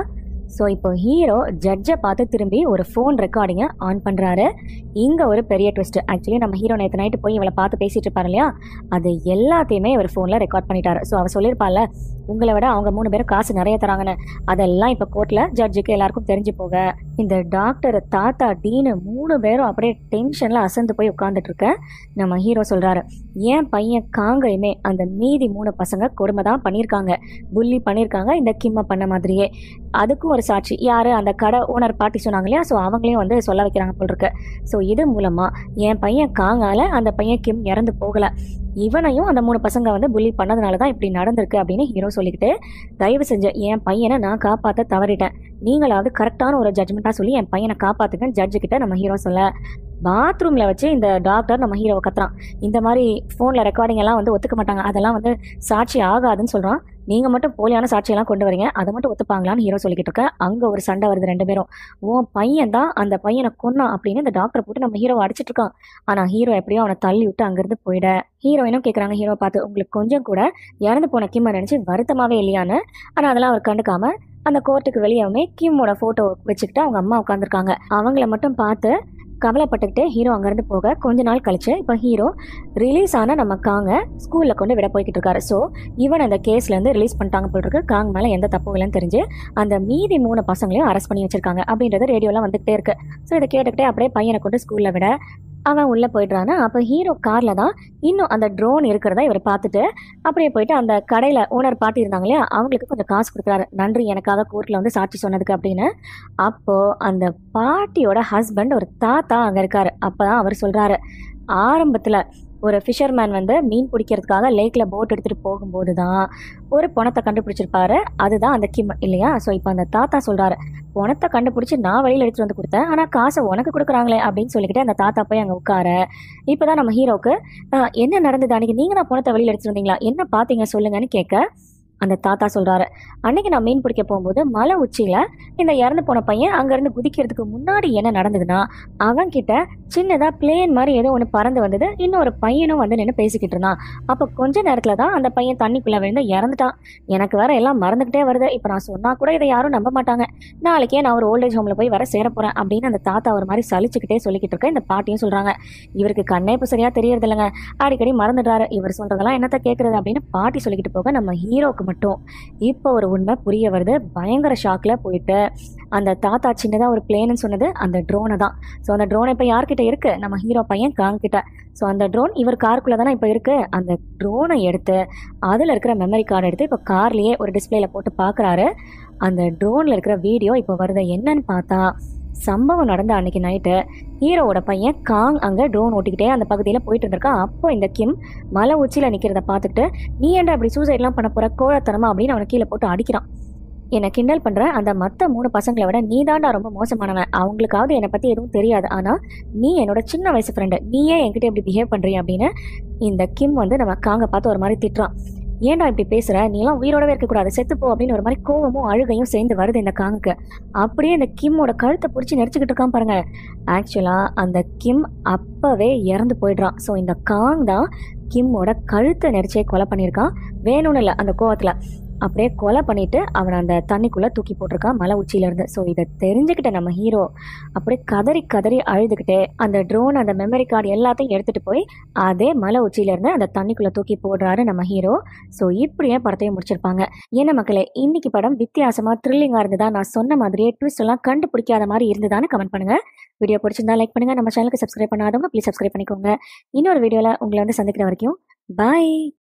ஸோ இப்போ ஹீரோ ஜட்ஜை பார்த்து திரும்பி ஒரு ஃபோன் ரெக்கார்டிங்கை ஆன் பண்ணுறாரு இங்கே ஒரு பெரிய ட்விஸ்ட் ஆக்சுவலி நம்ம ஹீரோ நேற்று நைட்டு போய் இவளை பார்த்து பேசிட்டு இருப்பாரு இல்லையா அது எல்லாத்தையுமே இவர் ஃபோனில் ரெக்கார்ட் பண்ணிட்டாரு ஸோ அவர் சொல்லியிருப்பால உங்களை விட அவங்க மூணு பேரும் காசு நிறைய தராங்கன்னு அதெல்லாம் இப்போ கோர்ட்டில் ஜட்ஜுக்கு எல்லாருக்கும் தெரிஞ்சு போக இந்த டாக்டர் தாத்தா டீனு மூணு பேரும் அப்படியே டென்ஷனில் அசந்து போய் உட்காந்துட்டு இருக்க நம்ம ஹீரோ சொல்கிறாரு என் பையன் காங்கையுமே அந்த மீதி மூணு பசங்க கொடுமை தான் பண்ணியிருக்காங்க புள்ளி பண்ணியிருக்காங்க இந்த கிம்மை பண்ண மாதிரியே அதுக்கும் ஒரு சாட்சி யார் அந்த கடை ஓனர் பாட்டி சொன்னாங்க இல்லையா ஸோ அவங்களையும் வந்து சொல்ல வைக்கிறாங்க போல் இருக்கு ஸோ இது மூலமாக என் பையன் காங்கால அந்த பையன் கிம் இறந்து போகலை இவனையும் அந்த மூணு பசங்க வந்து புள்ளி பண்ணதுனால தான் இப்படி நடந்திருக்கு அப்படின்னு ஹீரோ சொல்லிக்கிட்டு தயவு செஞ்சு என் பையனை நான் காப்பாற்ற தவறிட்டேன் நீங்களாவது கரெக்டான ஒரு ஜட்மெண்ட்டாக சொல்லி என் பையனை காப்பாற்றுங்க ஜட்ஜு கிட்ட நம்ம ஹீரோ சொல்ல பாத்ரூமில் வச்சு இந்த டாக்டர் நம்ம ஹீரோவை கத்துறான் இந்த மாதிரி ஃபோனில் ரெக்கார்டிங் எல்லாம் வந்து ஒத்துக்க மாட்டாங்க அதெல்லாம் வந்து சாட்சி ஆகாதுன்னு சொல்கிறான் நீங்கள் மட்டும் போலியான சாட்சியெல்லாம் கொண்டு வரீங்க அதை மட்டும் ஒத்துப்பாங்களான்னு ஹீரோ சொல்லிக்கிட்டு இருக்க அங்கே ஒரு சண்டை வருது ரெண்டு பேரும் உன் பையன் தான் அந்த பையனை கொன்னான் அப்படின்னு இந்த டாக்டரை போட்டு நம்ம ஹீரோவை அடிச்சிட்டு இருக்கான் ஆனால் ஹீரோ எப்படியோ அவனை தள்ளி விட்டு அங்கேருந்து போயிட ஹீரோயினும் கேட்குறாங்க ஹீரோ பார்த்து உங்களுக்கு கொஞ்சம் கூட இறந்து போன கிம்மை நினச்சி வருத்தமாகவே இல்லையான்னு ஆனால் அதெல்லாம் அவர் கண்டுக்காம அந்த கோர்ட்டுக்கு வெளியாவுமே கிம்மோட ஃபோட்டோ வச்சுக்கிட்டு அவங்க அம்மா உட்காந்துருக்காங்க அவங்கள மட்டும் பார்த்து கவலைப்பட்டுக்கிட்டே ஹீரோ அங்கேருந்து போக கொஞ்ச நாள் கழிச்சு இப்போ ஹீரோ ரிலீஸ் ஆன நம்ம காங்க ஸ்கூலில் கொண்டு விட போய்கிட்டு இருக்காரு ஸோ இவன் அந்த கேஸ்லேருந்து ரிலீஸ் பண்ணிட்டாங்க போல் இருக்கு காங் மேலே எந்த தப்பும் இல்லைன்னு தெரிஞ்சு அந்த மீதி மூணு பசங்களையும் அரெஸ்ட் பண்ணி வச்சிருக்காங்க அப்படின்றது ரேடியோலாம் வந்துகிட்டே இருக்கு ஸோ இதை கேட்டுக்கிட்டே அப்படியே பையனை கொண்டு ஸ்கூலில் விட அவன் உள்ளே போயிடுறானா அப்போ ஹீரோ காரில் தான் இன்னும் அந்த ட்ரோன் இருக்கிறத இவர் பார்த்துட்டு அப்படியே போயிட்டு அந்த கடையில் ஓனர் பாட்டி இருந்தாங்க இல்லையா அவங்களுக்கு கொஞ்சம் காசு கொடுக்குறாரு நன்றி எனக்காக கோர்ட்டில் வந்து சாட்சி சொன்னதுக்கு அப்படின்னு அப்போது அந்த பாட்டியோட ஹஸ்பண்ட் ஒரு தாத்தா அங்கே இருக்காரு அப்போ தான் அவர் சொல்கிறாரு ஆரம்பத்தில் ஒரு ஃபிஷர்மேன் வந்து மீன் பிடிக்கிறதுக்காக லேக்கில் போட் எடுத்துகிட்டு போகும்போது தான் ஒரு பணத்தை கண்டுபிடிச்சிருப்பாரு அதுதான் அந்த கிம் இல்லையா ஸோ இப்போ அந்த தாத்தா சொல்கிறாரு பணத்தை கண்டுபிடிச்சி நான் வெளியில் எடுத்துகிட்டு வந்து கொடுத்தேன் ஆனால் காசை உனக்கு கொடுக்குறாங்களே அப்படின்னு சொல்லிக்கிட்டு அந்த தாத்தா போய் அங்கே உட்கார இப்போ தான் நம்ம ஹீரோக்கு "ஆஹ், என்ன நடந்தது அன்றைக்கி நீங்கள் தான் பணத்தை வெளியில் எடுத்துட்டு வந்தீங்களா என்ன பார்த்தீங்க சொல்லுங்கன்னு கேட்க அந்த தாத்தா சொல்கிறாரு அன்னைக்கு நான் மீன் பிடிக்க போகும்போது மலை உச்சியில் இந்த இறந்து போன பையன் அங்கேருந்து குதிக்கிறதுக்கு முன்னாடி என்ன நடந்ததுன்னா அவன் கிட்ட சின்னதாக பிளேன் மாதிரி ஏதோ ஒன்று பறந்து வந்தது இன்னொரு பையனும் வந்து நின்று பேசிக்கிட்டு இருந்தான் அப்போ கொஞ்ச நேரத்தில் தான் அந்த பையன் தண்ணிக்குள்ளே விழுந்து இறந்துட்டான் எனக்கு வேற எல்லாம் மறந்துக்கிட்டே வருது இப்போ நான் சொன்னால் கூட இதை யாரும் நம்ப மாட்டாங்க நாளைக்கே நான் ஒரு ஓல்டேஜ் ஹோமில் போய் வர சேர போகிறேன் அப்படின்னு அந்த தாத்தா ஒரு மாதிரி சலிச்சுக்கிட்டே சொல்லிக்கிட்டு இருக்க இந்த பாட்டியும் சொல்கிறாங்க இவருக்கு கண்ணே இப்போ சரியாக தெரியறது இல்லைங்க அடிக்கடி மறந்துடுறாரு இவர் சொல்கிறதெல்லாம் என்னத்த கேட்குறது அப்படின்னு பாட்டி சொல்லிக்கிட்டு போக நம்ம ஹீரோக்கு மட்டும் இப்போ ஒரு உண்மை புரிய வருது பயங்கர ஷாக்கில் போயிட்டு அந்த தாத்தா சின்னதாக ஒரு பிளேன்னு சொன்னது அந்த ட்ரோனை தான் ஸோ அந்த ட்ரோன் இப்போ யார்கிட்ட இருக்கு நம்ம ஹீரோ பையன் காங் கிட்ட ஸோ அந்த ட்ரோன் இவர் காருக்குள்ளே தானே இப்போ இருக்கு அந்த ட்ரோனை எடுத்து அதில் இருக்கிற மெமரி கார்டு எடுத்து இப்போ கார்லேயே ஒரு டிஸ்பிளேல போட்டு பார்க்குறாரு அந்த ட்ரோனில் இருக்கிற வீடியோ இப்போ வருது என்னன்னு பார்த்தா சம்பவம் நடந்த அன்னைக்கு நைட்டு ஹீரோவோட பையன் காங் அங்கே ட்ரோன் ஓட்டிக்கிட்டே அந்த பகுதியில் போயிட்டு இருந்திருக்கான் அப்போ இந்த கிம் மலை உச்சியில் நிற்கிறத பார்த்துக்கிட்டு நீ ஏன்டா அப்படி சூசைட்லாம் பண்ண போற கோழத்தனமா அப்படின்னு அவனை கீழே போட்டு அடிக்கிறான் என்னை கிண்டல் பண்ற அந்த மற்ற மூணு பசங்களை விட நீ தாண்டா ரொம்ப மோசமானவன் அவங்களுக்காவது என்னை பத்தி எதுவும் தெரியாது ஆனா நீ என்னோட சின்ன வயசு ஃப்ரெண்டு நீயே என்கிட்ட இப்படி பிஹேவ் பண்றிய அப்படின்னு இந்த கிம் வந்து நம்ம காங்க பார்த்து ஒரு மாதிரி திட்டுறான் ஏன்டா இப்படி பேசுற நீ எல்லாம் உயிரோடவே இருக்கக்கூடாது செத்துப்போ அப்படின்னு ஒரு மாதிரி கோவமும் அழுகையும் சேர்ந்து வருது இந்த காங்குக்கு அப்படியே இந்த கிம்மோட கழுத்தை பிடிச்சி நெரிச்சுக்கிட்டு இருக்கான் பாருங்க ஆக்சுவலா அந்த கிம் அப்பவே இறந்து போயிடுறான் ஸோ இந்த காங் தான் கிம்மோட கழுத்தை நெரிச்சே கொலை பண்ணியிருக்கான் வேணும்னு இல்லை அந்த கோவத்தில் அப்படியே கொலை பண்ணிட்டு அவனை அந்த தண்ணிக்குள்ளே தூக்கி போட்டிருக்கான் மலை உச்சியிலேருந்து ஸோ இதை தெரிஞ்சுக்கிட்ட நம்ம ஹீரோ அப்படியே கதறி கதறி அழுதுகிட்டே அந்த ட்ரோன் அந்த மெமரி கார்டு எல்லாத்தையும் எடுத்துகிட்டு போய் அதே மலை உச்சியிலேருந்து அந்த தண்ணிக்குள்ளே தூக்கி போடுறாரு நம்ம ஹீரோ ஸோ இப்படியே படத்தையும் முடிச்சிருப்பாங்க என்ன மக்களே இன்னைக்கு படம் வித்தியாசமாக த்ரில்லிங்காக இருந்ததா நான் சொன்ன மாதிரியே ட்விஸ்ட் எல்லாம் கண்டுபிடிக்காத மாதிரி இருந்ததான்னு கமெண்ட் பண்ணுங்க வீடியோ பிடிச்சிருந்தா லைக் பண்ணுங்க நம்ம சேனலுக்கு சப்ஸ்கிரைப் பண்ணாதவங்க ப்ளீஸ் சப்ஸ்கிரைப் பண்ணிக்கோங்க இன்னொரு வீடியோவில் உங்களை வந்து சந்திக்கிற வரைக்கும் பாய்